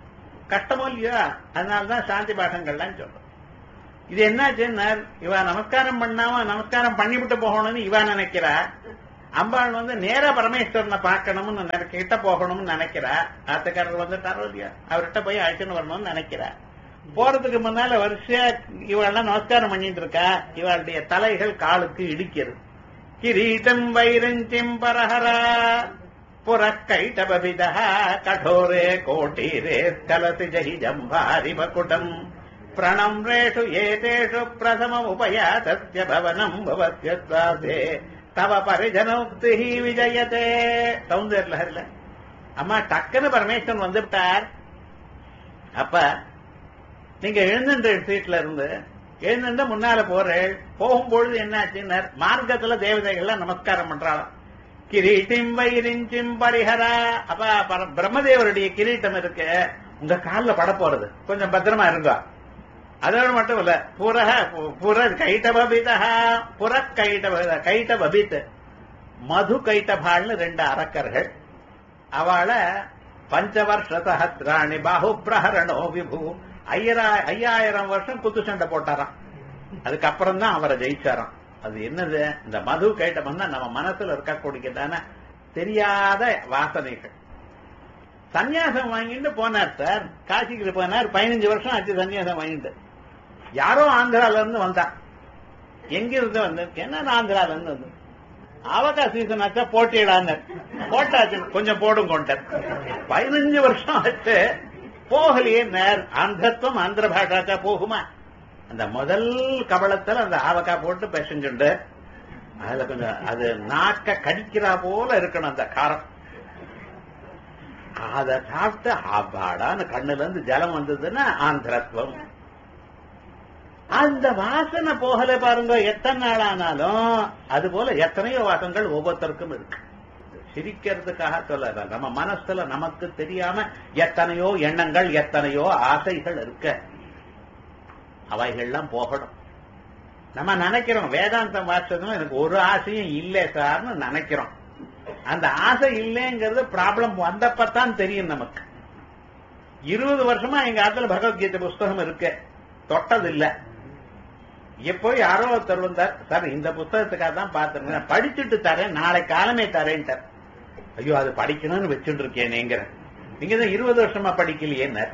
Speaker 4: கஷ்டமோ இல்லையோ அதனாலதான் சாந்தி பாடங்கள்லாம் சொல்றோம் இது என்னாச்சுன்னா இவ நமஸ்காரம் பண்ணாம நமஸ்காரம் பண்ணிவிட்டு போகணும்னு இவ நினைக்கிறா அம்பாள் வந்து நேரா பரமேஸ்வரனை பார்க்கணும்னு நினை- கிட்ட போகணும்னு நினைக்கிறா ஆத்துக்காரர் வந்துட்டாரோ இல்லையா அவர்கிட்ட போய் அழைச்சுன்னு வரணும்னு நினைக்கிறா போறதுக்கு முன்னால வரிசையா இவெல்லாம் நமஸ்காரம் பண்ணிட்டு இருக்கா இவளுடைய தலைகள் காலுக்கு இடிக்கிறது கிரீட்டம் வைரஞ்சிம் பரஹரா புறக்கைட்டபித கடோரே கோட்டீரே ஸ்கலதி ஜஹி ஜம்பாரி மகுடம் பிரணம்ரேஷு ஏதேஷு பிரதமமுபயாதஸ்ய பவனம் பவத்ய சுவாசே தவ பரிஜனோக்தி விஜயதே சௌந்தர்லஹர்ல அம்மா டக்குன்னு பரமேஸ்வரன் வந்துவிட்டார் அப்ப நீங்க எழுந்துன்ற சீட்ல இருந்து எழுந்துட்டு முன்னால போறேன் போகும்பொழுது என்னாச்சுன்னா மார்க்கத்துல தேவதைகள்லாம் நமஸ்காரம் பண்றாளாம் கிரீட்டிம் வைரிஞ்சிம் பரிஹரா அப்ப பர- பிரம்மதேவருடைய கிரீட்டம் இருக்கு உங்க கால்ல பட போறது கொஞ்சம் பத்திரமா இருங்க அதோட மட்டும் இல்ல புற புற கைட்டபபிதா புற கைட்ட கைட்டபபித் மது கைட்டபாள்னு ரெண்டு அரக்கர்கள் அவளை பஞ்சவர்ஷ சஹசிராணி பாஹு பிரஹரணோ விபு ஐயரா ஐயாயிரம் வருஷம் குத்து சண்டை போட்டாராம் அதுக்கப்புறம் தான் அவரை ஜெயிச்சாராம் அது என்னது இந்த மது கைட்டம் தான் நம்ம மனசுல இருக்கக்கூடியதான தெரியாத வாசனைகள் சன்னியாசம் வாங்கிட்டு போனார் சார் காசிக்கு போனார் பதினஞ்சு வருஷம் ஆச்சு சன்னியாசம் வாங்கிட்டு யாரோ ஆந்திரால இருந்து வந்தா எங்க இருந்து வந்து என்ன ஆந்திரால இருந்து வந்து அவகா சீசன் ஆச்சா போட்டியிடான்னு போட்டாச்சு கொஞ்சம் போடும் கொண்டார் பதினஞ்சு வருஷம் ஆச்சு போகலையே நேர் ஆந்திரத்துவம் ஆந்திர பாஷாச்சா போகுமா அந்த முதல் கவளத்துல அந்த ஆவக்கா போட்டு பேசஞ்சுண்டு அதுல கொஞ்சம் அது நாக்க கடிக்கிறா போல இருக்கணும் அந்த காரம் அத சாப்பிட்டு ஆபாடான்னு கண்ணுல இருந்து ஜலம் வந்ததுன்னா ஆந்திரத்துவம் அந்த வாசனை போகல பாருங்க எத்தனை நாள் ஆனாலும் அது போல எத்தனையோ வாசங்கள் ஒவ்வொருத்தருக்கும் இருக்கு சிரிக்கிறதுக்காக சொல்லல நம்ம மனசுல நமக்கு தெரியாம எத்தனையோ எண்ணங்கள் எத்தனையோ ஆசைகள் இருக்க அவைகள்லாம் போகணும் நம்ம நினைக்கிறோம் வேதாந்தம் வாசதும் எனக்கு ஒரு ஆசையும் இல்லை சார்னு நினைக்கிறோம் அந்த ஆசை இல்லைங்கிறது ப்ராப்ளம் வந்தப்பதான் தெரியும் நமக்கு இருபது வருஷமா எங்க ஆத்துல பகவத்கீதை புஸ்தகம் இருக்கு தொட்டது இல்ல எப்போ யாரோ ஒருத்தர் வந்தார் சார் இந்த புஸ்தகத்துக்காக தான் பார்த்திருந்தேன் படிச்சுட்டு தரேன் நாளை காலமே தரேன்ட்டார் ஐயோ அது படிக்கணும்னு வச்சுட்டு இருக்கேன் நீங்க நீங்க தான் இருபது வருஷமா படிக்கலையேன்னு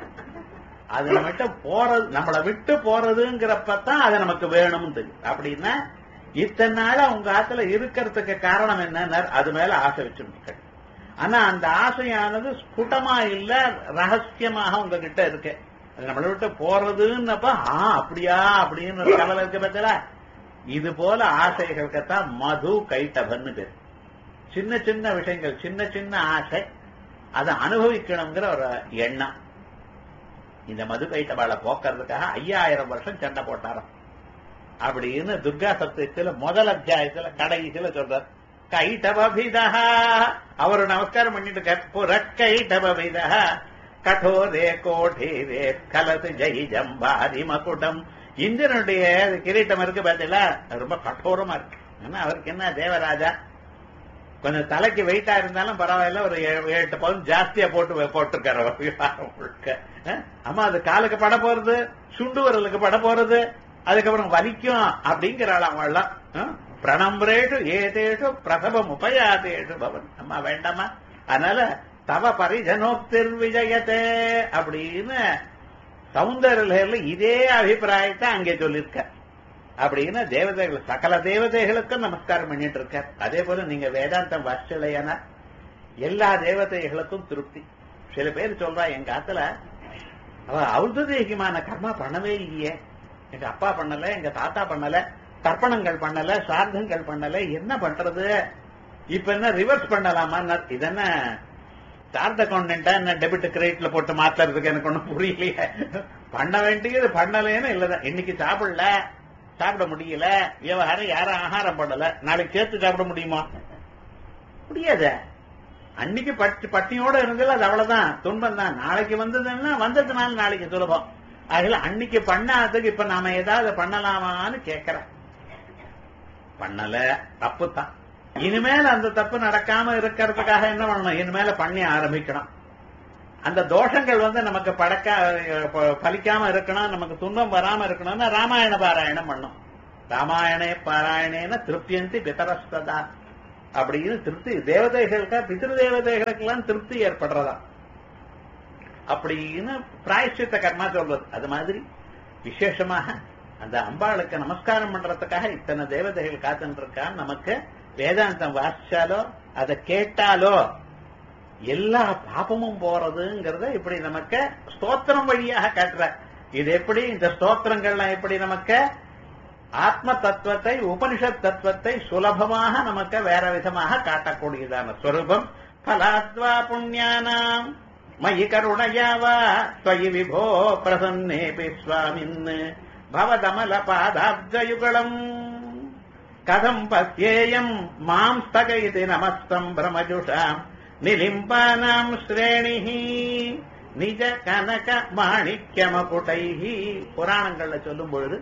Speaker 4: அது நம்மகிட்ட போறது நம்மளை விட்டு போறதுங்கிறப்பதான் அது நமக்கு வேணும்னு தெரியும் அப்படின்னா இத்தனை நாளா உங்க ஆத்துல இருக்கிறதுக்கு காரணம் என்ன அது மேல ஆசை வச்சிருக்க ஆனா அந்த ஆசையானது ஸ்புட்டமா இல்ல ரகசியமாக உங்ககிட்ட இருக்கு அது நம்மளை விட்டு போறதுன்னப்ப ஆ அப்படியா அப்படின்னு ஒரு கவலை இருக்கு பார்த்தல இது போல ஆசைகளுக்குத்தான் மது கைட்டபன்னு பேர் சின்ன சின்ன விஷயங்கள் சின்ன சின்ன ஆசை அதை அனுபவிக்கணுங்கிற ஒரு எண்ணம் இந்த மது கைட்டபாளை போக்குறதுக்காக ஐயாயிரம் வருஷம் சண்டை போட்டாராம் அப்படின்னு துர்கா சப்தத்துல முதல் அத்தியாயத்துல கடைசியில சொல்றார் கைட்டபிதா அவர் நமஸ்காரம் பண்ணிட்டு கற்புர கைட்டபிதா கடோரே கோடீரே கலசு ஜெய் ஜம்பாரி மகுடம் இந்திரனுடைய கிரீட்டம் இருக்கு பார்த்தீங்களா அது ரொம்ப கடோரமா இருக்கு ஏன்னா அவருக்கு என்ன தேவராஜா கொஞ்சம் தலைக்கு வெயிட்டா இருந்தாலும் பரவாயில்ல ஒரு ஏழு எட்டு பவுன் ஜாஸ்தியா போட்டு போட்டிருக்காரு அவர் விவகாரம் முழுக்க அஹ்? ஆமா அது காலுக்கு பட போறது சுண்டு வரலுக்கு பட போறது அதுக்கப்புறம் வலிக்கும் அப்படிங்கிறாள் அவள்லாம் அஹ்? பிரணம்ரேஷு ஏதேஷு பிரசவம் உபயாதேஷு பவன் அம்மா வேண்டாமா அதனால தவ பரிஜனோக்திர் விஜயத்தே அப்படின்னு சௌந்தர்யில இதே அபிப்பிராயத்தை அங்கே சொல்லியிருக்க அப்படின்னு தேவதைகள் சகல தேவதைகளுக்கும் நமஸ்காரம் பண்ணிட்டு இருக்கார் அதே போல நீங்க வேதாந்தம் வாசிச்சலையானா எல்லா தேவதைகளுக்கும் திருப்தி சில பேர் சொல்றா எங்க ஆத்துல அவ ஔததேகியமான கர்மா பண்ணவே இல்லையே எங்க அப்பா பண்ணல எங்க தாத்தா பண்ணல தர்ப்பணங்கள் பண்ணல சார்த்தங்கள் பண்ணல என்ன பண்றது இப்ப என்ன ரிவர்ஸ் பண்ணலாமா இதென்ன சார்ட் அக்கௌண்டா என்ன டெபிட் கிரெடிட்ல போட்டு மாத்துறதுக்கு எனக்கு ஒண்ணும் புரியலையே பண்ண வேண்டியது பண்ணலேன்னு இல்லதான் இன்னைக்கு சாப்பிடல சாப்பிட முடியல விவகாரம் யாரும் ஆகாரம் பண்ணல நாளைக்கு சேர்த்து சாப்பிட முடியுமா முடியாது அன்னைக்கு பட்டி பட்டியோட இருந்தது அது அவ்வளவுதான் துன்பம் தான் நாளைக்கு வந்ததுன்னா வந்ததுனால நாளைக்கு சுலபம் அதுல அன்னைக்கு பண்ணாததுக்கு இப்ப நாம ஏதாவது பண்ணலாமான்னு கேக்குறேன் பண்ணல தப்பு தான் இனிமேல் அந்த தப்பு நடக்காம இருக்கிறதுக்காக என்ன பண்ணணும் இனிமேல பண்ணி ஆரம்பிக்கணும் அந்த தோஷங்கள் வந்து நமக்கு படக்க ப- பலிக்காம இருக்கணும் நமக்கு துன்பம் வராம இருக்கணும்னா ராமாயண பாராயணம் பண்ணும் ராமாயண பாராயணேன திருப்தியந்தி பிதரஸ்ததா அப்படின்னு திருப்தி தேவதைகளுக்கா பிதிரு தேவதைகளுக்கெல்லாம் திருப்தி ஏற்படுறதா அப்படின்னு பிராயச்சித்த கர்மா சொல்றது அது மாதிரி விசேஷமாக அந்த அம்பாளுக்கு நமஸ்காரம் பண்றதுக்காக இத்தனை தேவதைகள் காத்துட்டு இருக்கா நமக்கு வேதாந்தம் வாசிச்சாலோ அதை கேட்டாலோ எல்லா பாபமும் போறதுங்கிறத இப்படி நமக்கு ஸ்தோத்திரம் வழியாக காட்டுற இது எப்படி இந்த ஸ்தோத்திரங்கள்லாம் எப்படி நமக்கு ஆத்ம தத்துவத்தை உபனிஷத் தத்துவத்தை சுலபமாக நமக்கு வேற விதமாக காட்டக்கூடியதான ஸ்வரூபம் பலாத்வா புண்ணியானாம் மயி கருணையாவா ஸ்வயி விபோ பிரசன்னேபி சுவாமின் பவதமல பாதாப்ஜயுகளம் கதம் பத்யேயம் மாம் ஸ்தகயிதி நமஸ்தம் பிரமஜுஷாம் நிலிம்பானாம் ஸ்ரேணிஹி நிஜ கனக மாணிக்கமகுடைஹி புராணங்கள்ல சொல்லும் பொழுது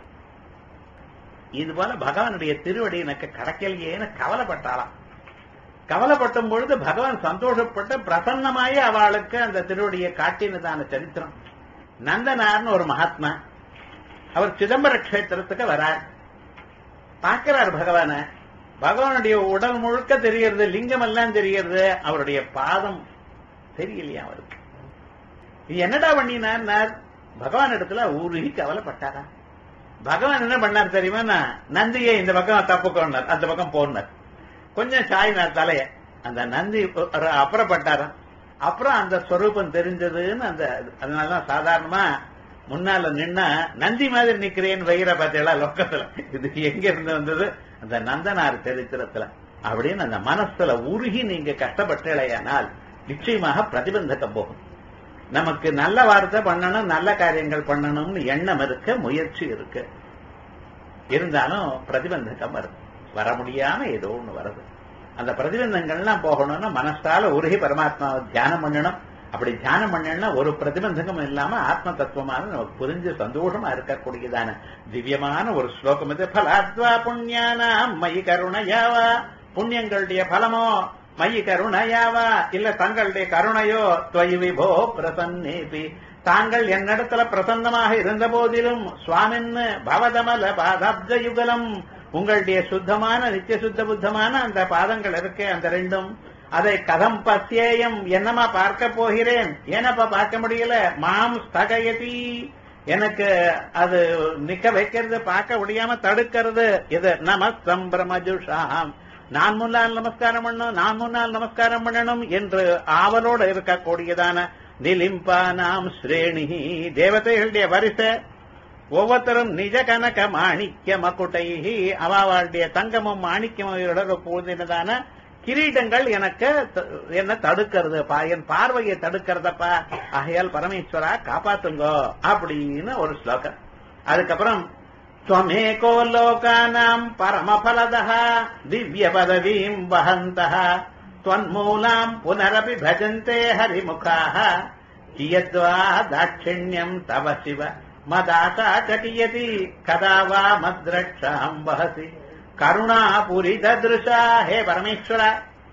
Speaker 4: இது போல பகவானுடைய திருவடி எனக்கு கடக்கலையேன்னு கவலைப்பட்டாளாம் கவலைப்பட்டும் பொழுது பகவான் சந்தோஷப்பட்டு பிரசன்னமாயி அவளுக்கு அந்த திருவடியை காட்டினதான சரித்திரம் நந்தனார்னு ஒரு மகாத்மா அவர் சிதம்பர கஷேத்திரத்துக்கு வரார் பார்க்கிறார் பகவான பகவானுடைய உடல் முழுக்க தெரியறது லிங்கம் எல்லாம் தெரியறது அவருடைய பாதம் தெரியலையா அவருக்கு இது என்னடா பண்ணினார் பகவான் இடத்துல உருகி கவலைப்பட்டாரா பகவான் என்ன பண்ணார் தெரியுமா நந்தியை இந்த பக்கம் தப்புக்கோனார் அந்த பக்கம் போனார் கொஞ்சம் சாயினார் தலைய அந்த நந்தி ஒரு அப்புறப்பட்டாராம் அப்புறம் அந்த ஸ்வரூபம் தெரிஞ்சதுன்னு அந்த அதனாலதான் சாதாரணமா முன்னால நின்னா நந்தி மாதிரி நிக்கிறேன்னு வைகிற பார்த்தீங்களா லோக்கத்துல இது எங்க இருந்து வந்தது அந்த நந்தனார் சரித்திரத்துல அப்படின்னு அந்த மனசுல உருகி நீங்க கஷ்டப்பட்டலையானால் நிச்சயமாக பிரதிபந்தகம் போகும் நமக்கு நல்ல வார்த்தை பண்ணணும் நல்ல காரியங்கள் பண்ணணும்னு எண்ணம் இருக்கு முயற்சி இருக்கு இருந்தாலும் பிரதிபந்தகம் வருது வர முடியாம ஏதோ ஒண்ணு வருது அந்த பிரதிபந்தங்கள்லாம் போகணும்னா மனசால உருகி பரமாத்மாவை தியானம் பண்ணணும் அப்படி தியானம் பண்ணணும்னா ஒரு பிரதிபந்தகம் இல்லாம ஆத்ம தத்துவமான நமக்கு புரிஞ்சு சந்தோஷமா இருக்கக்கூடியதான திவ்யமான ஒரு ஸ்லோகம் இது பலாத்வா புண்ணியானாம் மயி கருணையாவா புண்ணியங்களுடைய பலமோ மயி கருணையாவா இல்ல தங்களுடைய கருணையோ துவயி விபோ பிரசன்னேபி தாங்கள் என்னிடத்துல பிரசன்னமாக இருந்த போதிலும் சுவாமின்னு பவதமல பாதாப்ஜ யுகலம் உங்களுடைய சுத்தமான நித்திய சுத்த புத்தமான அந்த பாதங்கள் இருக்கே அந்த ரெண்டும் அதை கதம் பத்தியேயம் என்னமா பார்க்க போகிறேன் ஏனப்பா பார்க்க முடியல மாம் ஸ்தகயதி எனக்கு அது நிக்க வைக்கிறது பார்க்க முடியாம தடுக்கிறது இது நமஸ்தம் பிரமஜுஷாம் நான் முன்னால் நமஸ்காரம் பண்ணணும் நான் முன்னால் நமஸ்காரம் பண்ணணும் என்று ஆவலோடு இருக்கக்கூடியதான நிலிம்பானாம் ஸ்ரேணி தேவதைகளுடைய வரிசை ஒவ்வொருத்தரும் நிஜ கனக மாணிக்க மக்குட்டைஹி அவாவாளுடைய தங்கமும் மாணிக்கமும் இவரோட பூந்தினதான கிரீடங்கள் எனக்கு த- என்ன தடுக்கிறது பா என் பார்வையை தடுக்கிறதப்பா ஆகையால் பரமேஸ்வரா காப்பாத்துங்கோ அப்படின்னு ஒரு ஸ்லோகம் அதுக்கப்புறம் त्वमेको लोकानाम् परमफलदः दिव्यपदवीम् वहन्तः त्वन्मूलाम् पुनरपि भजन्ते हरिमुखाः कियद्वा दाक्षिण्यम् तव शिव मदाता चटियति कदा वा मद्रक्षाम् वहसि கருணாபுரிதா ஹே பரமேஸ்வரா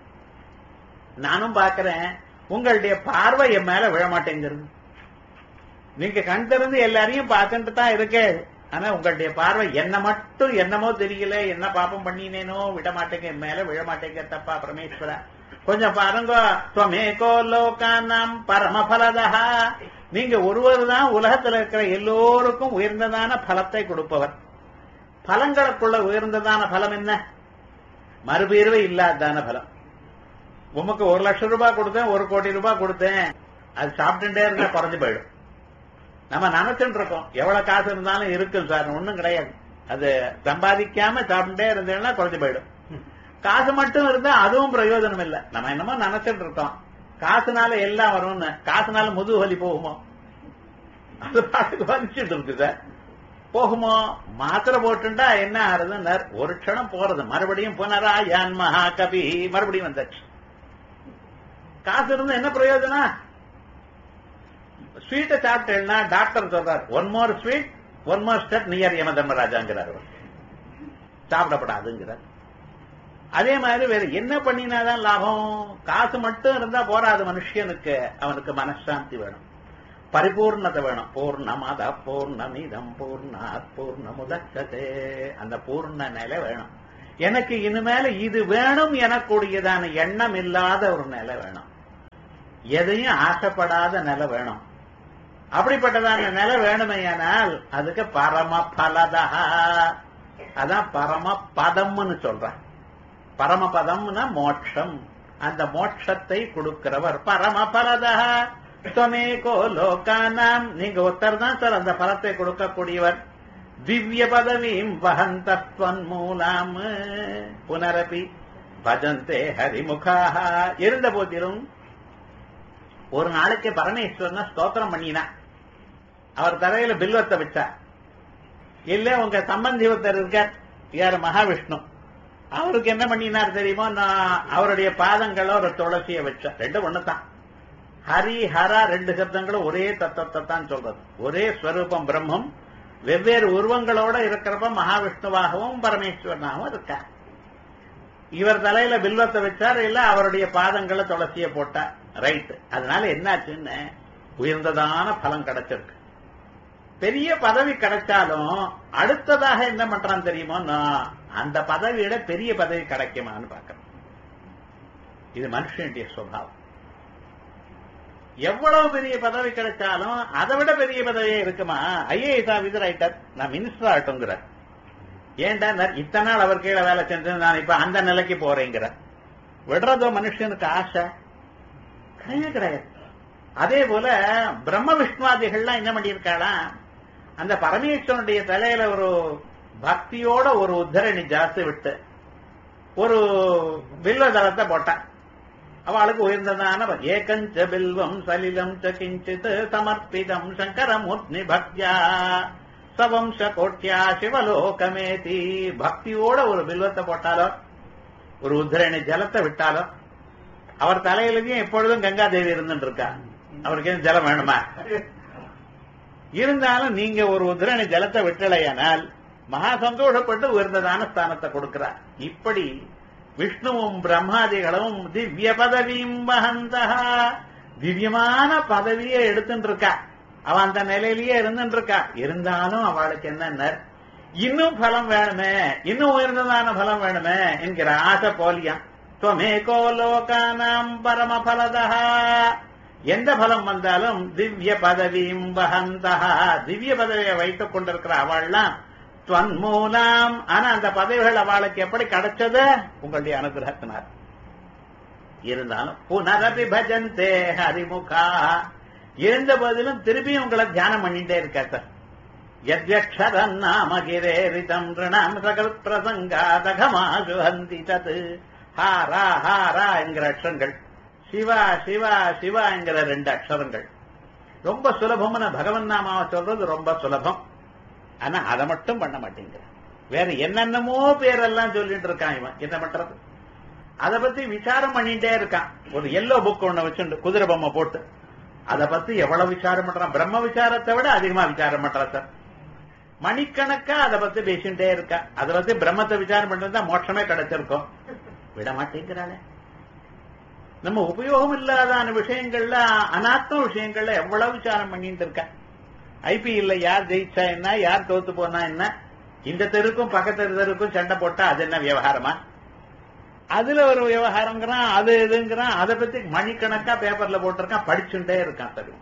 Speaker 4: நானும் பார்க்கிறேன் உங்களுடைய பார்வை என் மேல விழ மாட்டேங்கிறது நீங்க கண் திறந்து எல்லாரையும் பார்த்துட்டு தான் இருக்கே ஆனா உங்களுடைய பார்வை என்ன மட்டும் என்னமோ தெரியல என்ன பாப்பம் பண்ணினேனோ விட மாட்டேங்க என் மேல விழ மாட்டேங்க தப்பா பரமேஸ்வரா கொஞ்சம் பாருங்க துவமேகோ லோகானாம் பரமபலதா நீங்க ஒருவர் தான் உலகத்துல இருக்கிற எல்லோருக்கும் உயர்ந்ததான பலத்தை கொடுப்பவர் பலங்களுக்குள்ள உயர்ந்ததான பலம் என்ன மறுபீர்வை இல்லாததான பலம் உமக்கு ஒரு லட்சம் ரூபாய் கொடுத்தேன் ஒரு கோடி ரூபாய் கொடுத்தேன் அது சாப்பிட்டுட்டே இருந்தா குறைஞ்சு போயிடும் நம்ம நினைச்சுட்டு இருக்கோம் எவ்வளவு காசு இருந்தாலும் இருக்கும் சார் ஒண்ணும் கிடையாது அது சம்பாதிக்காம சாப்பிட்டுட்டே இருந்தேன்னா குறைஞ்சு போயிடும் காசு மட்டும் இருந்தா அதுவும் பிரயோஜனம் இல்லை நம்ம என்னமோ நினைச்சிட்டு இருக்கோம் காசுனால எல்லாம் வரும்னு காசுனால முதுகு வலி போகுமோ அது பாட்டுக்கு வலிச்சுட்டு இருக்கு சார் போகுமோ மாத்திரை போட்டுண்டா என்ன ஆறுதுன்னு ஒரு க்ஷணம் போறது மறுபடியும் புனரா யான் மகா கபி மறுபடியும் வந்தாச்சு காசு இருந்தா என்ன பிரயோஜனம் ஸ்வீட்டை சாப்பிட்டேன்னா டாக்டர் சொல்றார் one more sweet one more step near Yama தர்மராஜாங்கிறார் அவர். சாப்பிடப்படாதுங்கிறார் அதே மாதிரி வேற என்ன பண்ணினாதான் லாபம் காசு மட்டும் இருந்தா போராது மனுஷனுக்கு அவனுக்கு மனசாந்தி வேணும் பரிபூர்ணத்தை வேணும் பூர்ணமத பூர்ணமிதம் பூர்ணாத் பூர்ணமுதச்சதே அந்த பூர்ண நிலை வேணும் எனக்கு இனிமேல இது வேணும் எனக்கூடியதான எண்ணம் இல்லாத ஒரு நிலை வேணும் எதையும் ஆசைப்படாத நிலை வேணும் அப்படிப்பட்டதான நிலை வேணுமையானால் அதுக்கு பரம பலதா அதான் பரம பதம்னு சொல்றேன் பரமபதம்னா மோட்சம் அந்த மோட்சத்தை கொடுக்கிறவர் பரமபலதா துவமேகோ லோகானாம் நீங்க ஒருத்தர் தான் சார் அந்த பலத்தை கொடுக்கக்கூடியவர் திவ்ய பதவியும் வகந்தத்வன் மூலாம் புனரபி பஜந்தே ஹரிமுகாக இருந்த போதிலும் ஒரு நாளைக்கு பரமேஸ்வரனை ஸ்தோத்திரம் பண்ணினா அவர் தரையில பில்வத்தை வச்சார் இல்ல உங்க சம்பந்தி ஒருத்தர் இருக்கார் யார் மகாவிஷ்ணு அவருக்கு என்ன பண்ணினார் தெரியுமோ நான் அவருடைய பாதங்கள ஒரு துளசியை வச்சேன் ரெண்டு ஒண்ணுதான் ஹரி ஹரா ரெண்டு சப்தங்களும் ஒரே தத்துவத்தை தான் சொல்றது ஒரே ஸ்வரூபம் பிரம்மம் வெவ்வேறு உருவங்களோட இருக்கிறப்ப மகாவிஷ்ணுவாகவும் பரமேஸ்வரனாகவும் இருக்கார் இவர் தலையில பில்வத்தை வச்சார் இல்ல அவருடைய பாதங்களை துளசிய போட்டார் ரைட் அதனால என்னாச்சுன்னு உயர்ந்ததான பலம் கிடைச்சிருக்கு பெரிய பதவி கிடைச்சாலும் அடுத்ததாக என்ன பண்றான் தெரியுமோ நான் அந்த பதவியோட பெரிய பதவி கிடைக்குமான்னு பாக்கிறேன் இது மனுஷனுடைய சுபாவம் எவ்வளவு பெரிய பதவி கிடைச்சாலும் அதை விட பெரிய பதவியே இருக்குமா ஐஏஎஸ் ஆபீசர் ஆயிட்டார் நான் மினிஸ்டர் ஆகட்டுங்கிறார் ஏன்டா நான் இத்தனை நாள் அவர் கீழே வேலை செஞ்சு நான் இப்ப அந்த நிலைக்கு போறேங்கிற விடுறதோ மனுஷனுக்கு ஆசை கிடையவே கிடையாது அதே போல பிரம்ம விஷ்ணுவாதிகள்லாம் என்ன பண்ணியிருக்காளாம் அந்த பரமேஸ்வரனுடைய தலையில ஒரு பக்தியோட ஒரு உத்தரணி ஜாஸ்தி விட்டு ஒரு பில்வதளத்தை போட்டான் அவளுக்கு உயர்ந்ததான ஏகஞ்ச பில்வம் சலிலம் ச கிஞ்சித் சமர்ப்பிதம் சங்கரமூர்த்தி பக்தியா சவம்ச கோட்யா சிவலோகமேதி பக்தியோட ஒரு பில்வத்தை போட்டாலோ ஒரு உத்தரணி ஜலத்தை விட்டாலோ அவர் தலையிலையும் எப்பொழுதும் கங்காதேவி இருந்துட்டு இருக்கா அவருக்கு எதுவும் ஜலம் வேணுமா இருந்தாலும் நீங்க ஒரு உதிரணி ஜலத்தை விட்டலையானால் மகா சந்தோஷப்பட்டு உயர்ந்ததான ஸ்தானத்தை கொடுக்கிறார் இப்படி விஷ்ணுவும் பிரம்மாதிகளும் திவ்ய பதவியும் வகந்தா திவ்யமான பதவியை எடுத்துட்டு இருக்கா அவன் அந்த நிலையிலேயே இருந்துட்டு இருக்கா இருந்தாலும் அவளுக்கு என்ன இன்னும் பலம் வேணுமே இன்னும் உயர்ந்ததான பலம் வேணுமே என்கிற ஆசை போலியாம் துவமேகோ லோகானாம் பரம பலதா எந்த பலம் வந்தாலும் திவ்ய பதவியும் வகந்தா திவ்ய பதவியை வைத்துக் கொண்டிருக்கிற அவள்லாம் துவன்மூலாம் ஆனா அந்த பதவிகள் அவளுக்கு எப்படி கிடைச்சது உங்களுடைய அனுகிரகத்தினார் இருந்தாலும் புனரபி பஜந்தே ஹரிமுகா இருந்த போதிலும் திருப்பியும் உங்களை தியானம் பண்ணிட்டே இருக்கா சார் யத்யக்ஷரம் நாம கிரேரிதம் ரிணாம் சகல் பிரசங்காதகமாசு ஹந்தி தத் ஹாரா ஹாரா என்கிற அக்ஷரங்கள் சிவா சிவா சிவா என்கிற ரெண்டு அக்ஷரங்கள் ரொம்ப சுலபம்னு பகவன் நாமாவை சொல்றது ரொம்ப சுலபம் ஆனா அதை மட்டும் பண்ண மாட்டேங்கிற வேற என்னென்னமோ பேரெல்லாம் சொல்லிட்டு இருக்கான் இவன் என்ன பண்றது அதை பத்தி விசாரம் பண்ணிட்டே இருக்கான் ஒரு எல்லோ புக் ஒண்ணு வச்சுண்டு குதிரை பொம்மை போட்டு அதை பத்தி எவ்வளவு விசாரம் பண்றான் பிரம்ம விசாரத்தை விட அதிகமா விசாரம் பண்றான் சார் மணிக்கணக்கா அதை பத்தி பேசிட்டே இருக்கா அதை பத்தி பிரம்மத்தை விசாரம் பண்றதா மோட்சமே கிடைச்சிருக்கும் விட மாட்டேங்கிறாளே நம்ம உபயோகம் இல்லாதான விஷயங்கள்ல அனாத்ம விஷயங்கள்ல எவ்வளவு விசாரம் பண்ணிட்டு இருக்கா ஐபிஎல்ல யார் ஜெயிச்சா என்ன யார் தோத்து போனா என்ன இந்த தெருக்கும் பக்கத்து தெருக்கும் சண்டை போட்டா அது என்ன விவகாரமா அதுல ஒரு விவகாரங்கிறான் அது இதுங்கிறான் அதை பத்தி மணிக்கணக்கா பேப்பர்ல போட்டிருக்கான் படிச்சுட்டே இருக்கான் சரி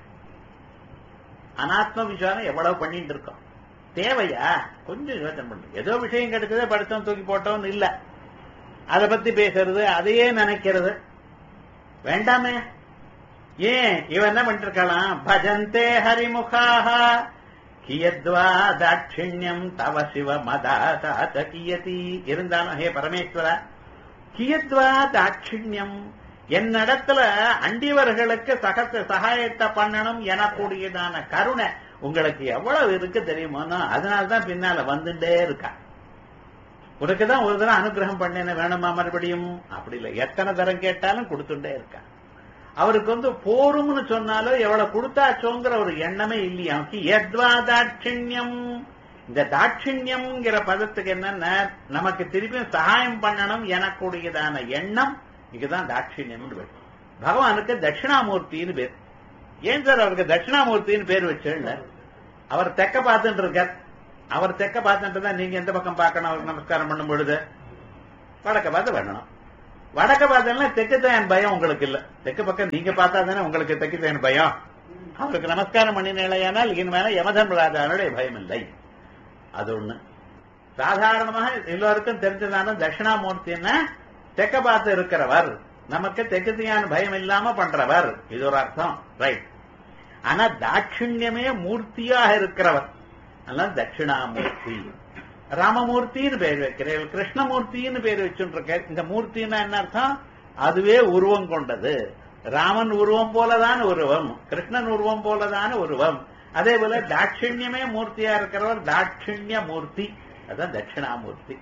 Speaker 4: அனாத்ம விசாரம் எவ்வளவு பண்ணிட்டு இருக்கோம் தேவையா கொஞ்சம் யோசனை பண்ணு ஏதோ விஷயம் கிடைச்சதே படிச்சோம் தூக்கி போட்டோம் இல்ல அதை பத்தி பேசுறது அதையே நினைக்கிறது வேண்டாமே ஏன் இவன் என்ன பண்ணிட்டு இருக்கலாம் பஜந்தே ஹரிமுகாக கியத்வா தாட்சிணியம் தவ சிவ மதாத கியதி இருந்தாலும் ஹே பரமேஸ்வரா கியத்வா தாட்சிணியம் என்னிடத்துல அண்டிவர்களுக்கு சகத்த சகாயத்தை பண்ணணும் எனக்கூடியதான கருணை உங்களுக்கு எவ்வளவு இருக்கு தெரியுமோனா அதனால்தான் பின்னால வந்துட்டே இருக்கா உனக்கு தான் ஒரு தடவை அனுகிரகம் பண்ணேன்னு வேணுமா மறுபடியும் அப்படி இல்லை எத்தனை தரம் கேட்டாலும் கொடுத்துட்டே இருக்கா அவருக்கு வந்து போரும்னு சொன்னாலும் எவ்வளவு கொடுத்தாச்சோங்கிற ஒரு எண்ணமே இல்லையா எத்வா தாட்சிணியம் இந்த தாட்சிணியம்ங்கிற பதத்துக்கு என்னன்னா நமக்கு திருப்பியும் சகாயம் பண்ணணும் எனக்கூடியதான எண்ணம் இதுதான் தாட்சிணியம்னு பேர் பகவானுக்கு தட்சிணாமூர்த்தின்னு பேர் ஏன் சார் அவருக்கு தட்சிணாமூர்த்தின்னு பேர் வச்சுள்ள அவர் தெக்க பார்த்துட்டு இருக்கார் அவர் தெக்க பார்த்துட்டு தான் நீங்க எந்த பக்கம் பார்க்கணும் அவருக்கு நமஸ்காரம் பண்ணும் பொழுது வடக்க பார்த்து பண்ணணும் வடக்க பார்த்தா தெற்கு தான் பயம் உங்களுக்கு இல்ல தெற்கு பக்கம் நீங்க பார்த்தா தானே உங்களுக்கு தெற்கு தான் பயம் அவருக்கு நமஸ்காரம் பண்ணினேனால் இனிமேல யமதர்மராஜானுடைய பயம் இல்லை அது ஒண்ணு சாதாரணமாக எல்லோருக்கும் தெரிஞ்சதான தட்சிணாமூர்த்தின்னா தெக்க பார்த்து இருக்கிறவர் நமக்கு தெற்குத்தியான பயம் இல்லாம பண்றவர் இது ஒரு அர்த்தம் ரைட் ஆனா தாட்சிணியமே மூர்த்தியாக இருக்கிறவர் அதனால தட்சிணாமூர்த்தி ராமமூர்த்தின்னு பேர் வைக்கிறேன் கிருஷ்ணமூர்த்தின்னு பேர் வச்சுருக்க இந்த மூர்த்தின்னா என்ன அர்த்தம் அதுவே உருவம் கொண்டது ராமன் உருவம் போலதான் உருவம் கிருஷ்ணன் உருவம் போலதான உருவம் அதே போல தாட்சிணியமே மூர்த்தியா இருக்கிறவர் தாட்சிணிய மூர்த்தி அதான் தட்சிணாமூர்த்தி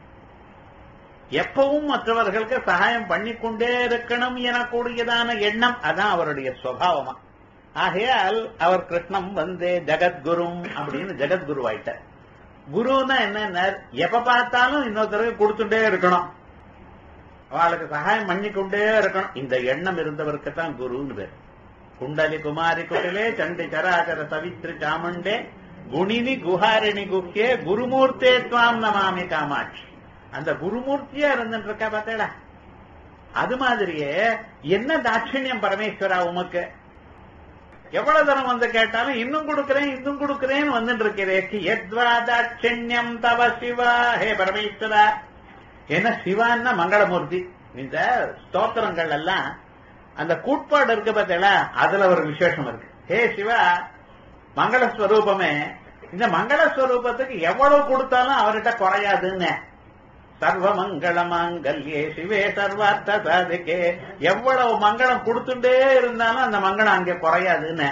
Speaker 4: எப்பவும் மற்றவர்களுக்கு சகாயம் பண்ணிக்கொண்டே இருக்கணும் எனக்கூடியதான எண்ணம் அதான் அவருடைய சுவாவமா ஆகையால் அவர் கிருஷ்ணம் வந்தே ஜெகத்குரும் அப்படின்னு ஜெகத்குரு ஆயிட்டார் குருன்னா என்ன எப்ப பார்த்தாலும் இன்னொருத்தருக்கு கொடுத்துட்டே இருக்கணும் அவளுக்கு சகாயம் பண்ணிக்கொண்டே இருக்கணும் இந்த எண்ணம் இருந்தவருக்கு தான் குருன்னு பேர் குண்டலி குமாரி குட்டிலே சண்டி சராச்சர சவித்ரி சாமுண்டே குணினி குஹாரிணி குக்கியே குருமூர்த்தே துவாம் நமாமி காமாட்சி அந்த குருமூர்த்தியா இருந்துட்டு இருக்கா பார்த்தேடா அது மாதிரியே என்ன தாட்சிணியம் பரமேஸ்வரா உமக்கு எவ்வளவு தரம் வந்து கேட்டாலும் இன்னும் கொடுக்கிறேன் இன்னும் கொடுக்கிறேன்னு வந்துட்டு இருக்கிறேன் எத்வா தாட்சிணியம் தவ சிவா ஹே பரமேஸ்வரா என்ன சிவான்னா மங்களமூர்த்தி இந்த ஸ்தோத்திரங்கள் எல்லாம் அந்த கூட்பாடு இருக்கு பார்த்தீங்களா அதுல ஒரு விசேஷம் இருக்கு ஹே சிவா மங்களஸ்வரூபமே இந்த மங்களஸ்வரூபத்துக்கு எவ்வளவு கொடுத்தாலும் அவர்கிட்ட குறையாதுன்னு சர்வ மங்கள மாங்கல்யே சிவே சர்வார்த்த சாதிக்கே எவ்வளவு மங்களம் கொடுத்துட்டே இருந்தாலும் அந்த மங்களம் அங்கே குறையாதுன்னு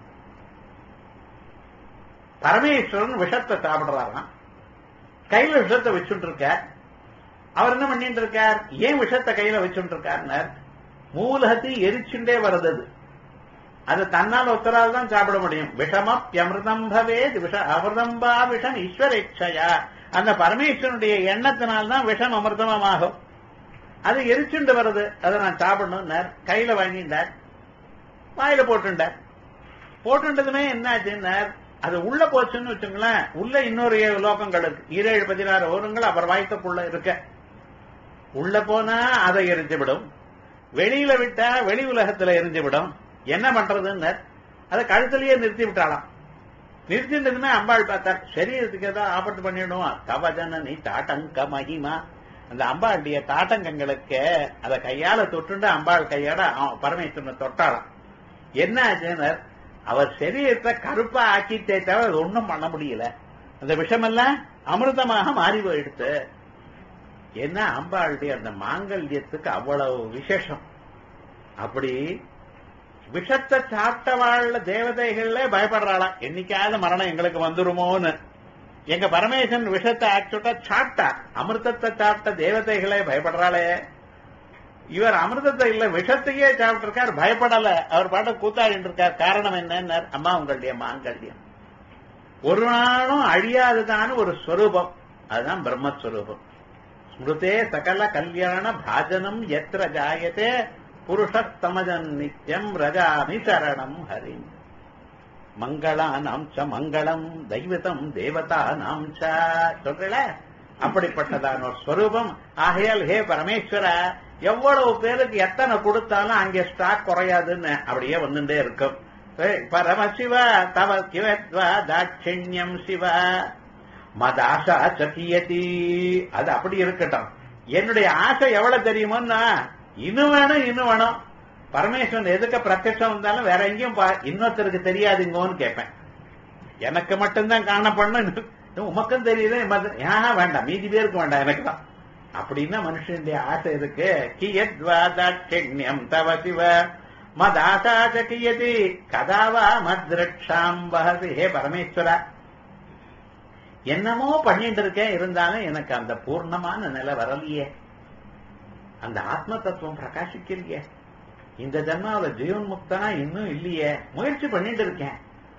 Speaker 4: பரமேஸ்வரன் விஷத்தை சாப்பிடுறாராம் கையில விஷத்தை வச்சுட்டு இருக்கார் அவர் என்ன பண்ணிட்டு இருக்கார் ஏன் விஷத்தை கையில வச்சுட்டு இருக்காருன்னார் மூலகத்தை எரிச்சுட்டே வருது அது. அது தன்னால் ஒத்தரால் தான் சாப்பிட முடியும் விஷமப்பியமிருதம் பவேத் விஷ அமிர்தம்பா விஷம் ஈஸ்வரேட்சையா அந்த பரமேஸ்வரனுடைய எண்ணத்தினால்தான் விஷம் அமிர்தமாகும் அது எரிச்சுண்டு வருது அதை நான் சாப்பிடணும்னார் கையில வாங்கிட்டார் வாயில போட்டுண்டார் போட்டுண்டதுமே என்ன ஆச்சுன்னார் அது உள்ள போச்சுன்னு வச்சுங்களேன் உள்ள இன்னொரு ஏழு லோகங்கள் இருக்கு ஈரேழு பதினாறு ஓரங்கள் அப்புறம் வாய்க்கக்குள்ள இருக்க உள்ள போனா அதை எரிஞ்சுவிடும் வெளியில விட்டா வெளி உலகத்துல எரிஞ்சுவிடும் என்ன பண்றதுன்னு அதை கழுத்திலேயே நிறுத்தி விட்டாளாம் நிறுத்தினதுமே அம்பாள் பார்த்தார் சரீரத்துக்கு ஏதாவது ஆபத்து பண்ணிடுவோம் கவஜன நீ தாட்டங்க மகிமா அந்த அம்பாளுடைய தாட்டங்கங்களுக்கு அதை கையால தொட்டுண்டு அம்பாள் கையாட அவன் பரமேஸ்வரனை தொட்டாளாம் என்ன ஆச்சுன்னு அவர் சரீரத்தை கருப்பா ஆக்கிட்டே தவிர அது ஒண்ணும் பண்ண முடியல அந்த விஷமெல்லாம் அமிர்தமாக மாறி போயிடுத்து என்ன அம்பாளுடைய அந்த மாங்கல்யத்துக்கு அவ்வளவு விசேஷம் அப்படி விஷத்தை சாப்பிட்டவாழ்ல தேவதைகள்ல பயப்படுறாளாம் என்னைக்காவது மரணம் எங்களுக்கு வந்துருமோன்னு எங்க பரமேஸ்வரன் விஷத்தை ஆக்சுவலா சாப்பிட்டா அமிர்தத்தை சாப்பிட்ட தேவதைகளே பயப்படுறாளே இவர் அமிர்தத்தை இல்ல விஷத்தையே சாப்பிட்டிருக்கார் பயப்படல அவர் பாட்ட கூத்தாடிட்டு இருக்கார் காரணம் என்னன்னு அம்மா உங்களுடைய மாங்கல்யம் ஒரு நாளும் அழியாததான ஒரு ஸ்வரூபம் அதுதான் பிரம்மஸ்வரூபம் ஸ்மிருதே சகல கல்யாண பாஜனம் எத்திர ஜாயத்தே புருஷஸ்தமஜன் நித்யம் ரஜாமி சரணம் ஹரி மங்களானாம் ச மங்களம் தெய்வதம் தேவதானாம் ச சொல்றல அப்படிப்பட்டதான ஒரு ஸ்வரூபம் ஆகையால் ஹே பரமேஸ்வரா எவ்வளவு பேருக்கு எத்தனை கொடுத்தாலும் அங்கே ஸ்டாக் குறையாதுன்னு அப்படியே வந்துட்டே இருக்கும் ஏய், பரமசிவ தவ கிவத்வா தாட்சிண்யம் சிவ மதாசா சக்கியதி அது அப்படி இருக்கட்டும் என்னுடைய ஆசை எவ்வளவு தெரியுமோன்னா இன்னும் வேணும் இன்னும் வேணும் பரமேஸ்வரன் எதுக்கு பிரத்யட்சம் வந்தாலும் வேற எங்கேயும் பா- இன்னொருத்தருக்கு தெரியாதுங்கோன்னு கேட்பேன் எனக்கு மட்டும்தான் காணப்படணும் உமக்கும் தெரியுது மத்த- ஏன் வேண்டாம் மீதி பேருக்கு வேண்டாம் எனக்கு தான் அப்படின்னா மனுஷனுடைய ஆசை எதுக்கு கியத்வா தாட்சிண்யம் தவ சிவ மதாசா கியதி கதாவா மத்ரக்ஷாம் வஹசி ஹே பரமேஸ்வரா என்னமோ பண்ணிட்டு இருக்கேன் இருந்தாலும் எனக்கு அந்த பூர்ணமான நிலை வரலையே அந்த ஆத்ம தத்துவம் பிரகாசிக்கலையே இந்த ஜென்மாவில ஜீவன் முக்தனா இன்னும் இல்லையே முயற்சி பண்ணிட்டு இருக்கேன்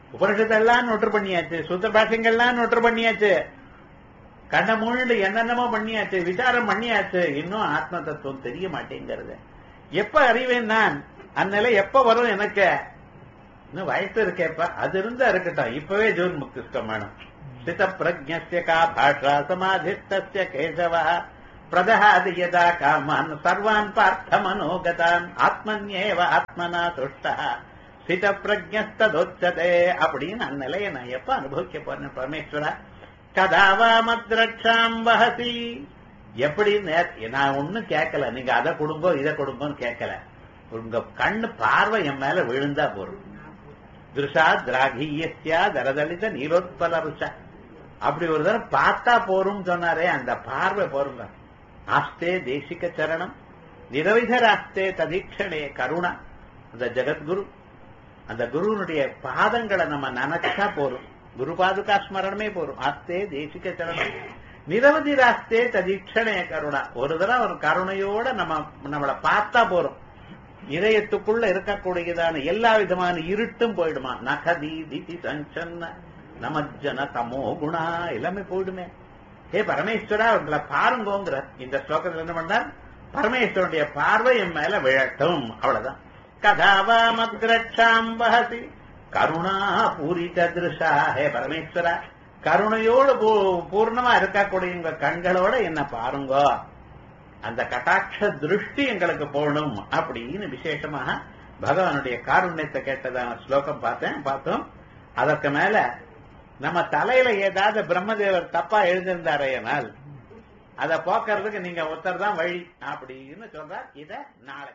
Speaker 4: உபனிஷத்தெல்லாம் நோட்டு பண்ணியாச்சு சூத்திர பாஷங்கள்லாம் நோட்டு பண்ணியாச்சு கண்ண மூழ்டு என்னென்னமோ பண்ணியாச்சு விசாரம் பண்ணியாச்சு இன்னும் ஆத்ம தத்துவம் தெரிய மாட்டேங்கிறது எப்ப அறிவேன் நான் அந்நிலை எப்ப வரும் எனக்கு இன்னும் வயசு இருக்கேப்ப அது இருந்தா இருக்கட்டும் இப்பவே ஜூன் முக்திஸ்டம் வேணும் ஸ்தித பிரஜ்ஞஸ்ய கா பாஷா சமாதிஸ்தஸ்ய கேசவ பிரதஹாதி யதா காமான் சர்வான் பார்த்த மனோகதான் ஆத்மன்யேவ ஆத்மனா துஷ்டா ஸ்தித பிரஜஸ்ததோச்சதே அப்படின்னு அந்நிலையை நான் எப்ப அனுபவிக்க போறேன் பரமேஸ்வரா கதாவா மத்ரட்சாம் வஹசி எப்படி நே- நான் ஒண்ணும் கேட்கல நீங்க அதை கொடுங்கோ இதை கொடுங்கோன்னு கேட்கல உங்க கண்ணு பார்வை என் மேல விழுந்தா போறோம் திருஷா திராகியஸ்யா தரதலித நீலோத்பல ருஷா அப்படி ஒரு தடவை பார்த்தா போரும் சொன்னாரே அந்த பார்வை போருங்க ஆஸ்தே தேசிக சரணம் நிரவிதராஸ்தே ததீட்சணே கருணா அந்த ஜெகத்குரு அந்த குருவனுடைய பாதங்களை நம்ம நினைச்சா போரும் குரு பாதுகா ஸ்மரணமே போரும் ஆஸ்தே தேசிக சரணம் நிரவதி ராஸ்தே ததீட்சணே கருணா ஒரு தடவை ஒரு கருணையோட நம்ம நம்மளை பார்த்தா போறோம் இதயத்துக்குள்ள இருக்கக்கூடியதான எல்லா விதமான இருட்டும் போயிடுமா நகதி திதி சஞ்சன்ன நமஜன தமோ குணா எல்லாமே போயிடுமே ஹே பரமேஸ்வரா உங்களை பாருங்கோங்கிற இந்த ஸ்லோகத்தில் என்ன பண்ணார் பரமேஸ்வரனுடைய பார்வை என் மேல விழட்டும் அவ்வளவுதான் கதாவா மத்ரட்சாம் வஹசி கருணா பூரித திருஷா ஹே பரமேஸ்வரா கருணையோடு பூ- பூர்ணமா இருக்கக்கூடிய உங்க கண்களோட என்ன பாருங்கோ அந்த கட்டாட்ச திருஷ்டி எங்களுக்கு போகணும் அப்படின்னு விசேஷமாக பகவானுடைய காருண்யத்தை கேட்டதான ஸ்லோகம் பார்த்தேன் பார்த்தோம் அதற்கு மேல நம்ம தலையில ஏதாவது பிரம்மதேவர் தப்பா எழுதியிருந்தாரையனால் அதை போக்குறதுக்கு நீங்க ஒருத்தர் தான் வழி அப்படின்னு சொல்றார் இத நாளை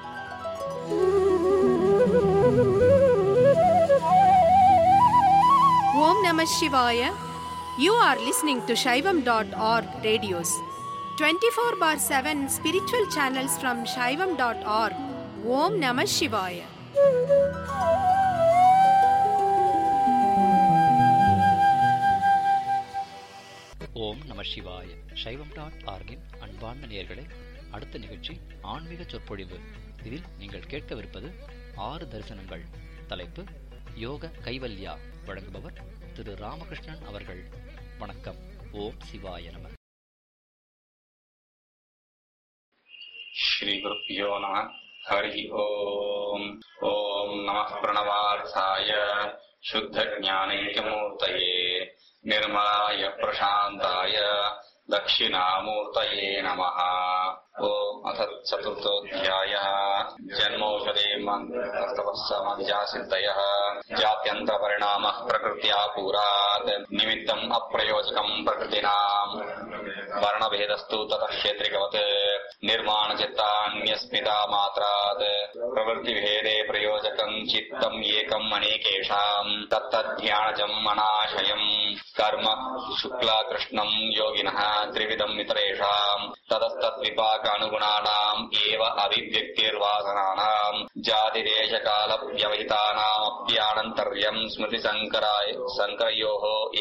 Speaker 3: Om Namah Shivaya. You are listening to Shaivam.org radios. 24 bar 7 spiritual channels from Shaivam.org. Om Namah Shivaya.
Speaker 5: ஓம் நம சிவாய சைவம் டாட் ஆர்கின் அன்பார்ந்த நேயர்களே அடுத்த நிகழ்ச்சி ஆன்மீக சொற்பொழிவு இதில் நீங்கள் கேட்கவிருப்பது ஆறு தரிசனங்கள் தலைப்பு யோக கைவல்யா வழங்குபவர் திரு ராமகிருஷ்ணன் அவர்கள் வணக்கம் ஓம் சிவாய நம
Speaker 6: श्रीगुरुभ्यो नमः हरिः ओम् ॐ नमः प्रणवार्थाय शुद्धज्ञानैकमूर्तये निर्मलाय प्रशान्ताय दक्षिणामूर्तये नमः ॐ अथ चतुर्थोऽध्यायः जन्मौषधे मन्त्रतपस्समध्यासिद्धयः जात्यन्तपरिणामः प्रकृत्या पुरात् निमित्तम् अप्रयोजकम् प्रकृतिनाम् वर्णभेदस्तु ततः क्षेत्रिकवत् निर्माणचित्तान्यस्मिता मात्रात् प्रवृत्तिभेदे प्रयोजकम् चित्तम् एकम् अनेकेषाम् तत्तध्यानजम् अनाशयम् कर्म शुक्ला कृष्णम् योगिनः त्रिविधम् इतरेषाम् ततस्तद्विपाक अनुगुणानाम् एव अभिव्यक्तिर्वासनानाम् जातिदेशकालव्यवहितानामप्यानन्तर्यम् स्मृतिसङ्कराय सङ्करयोः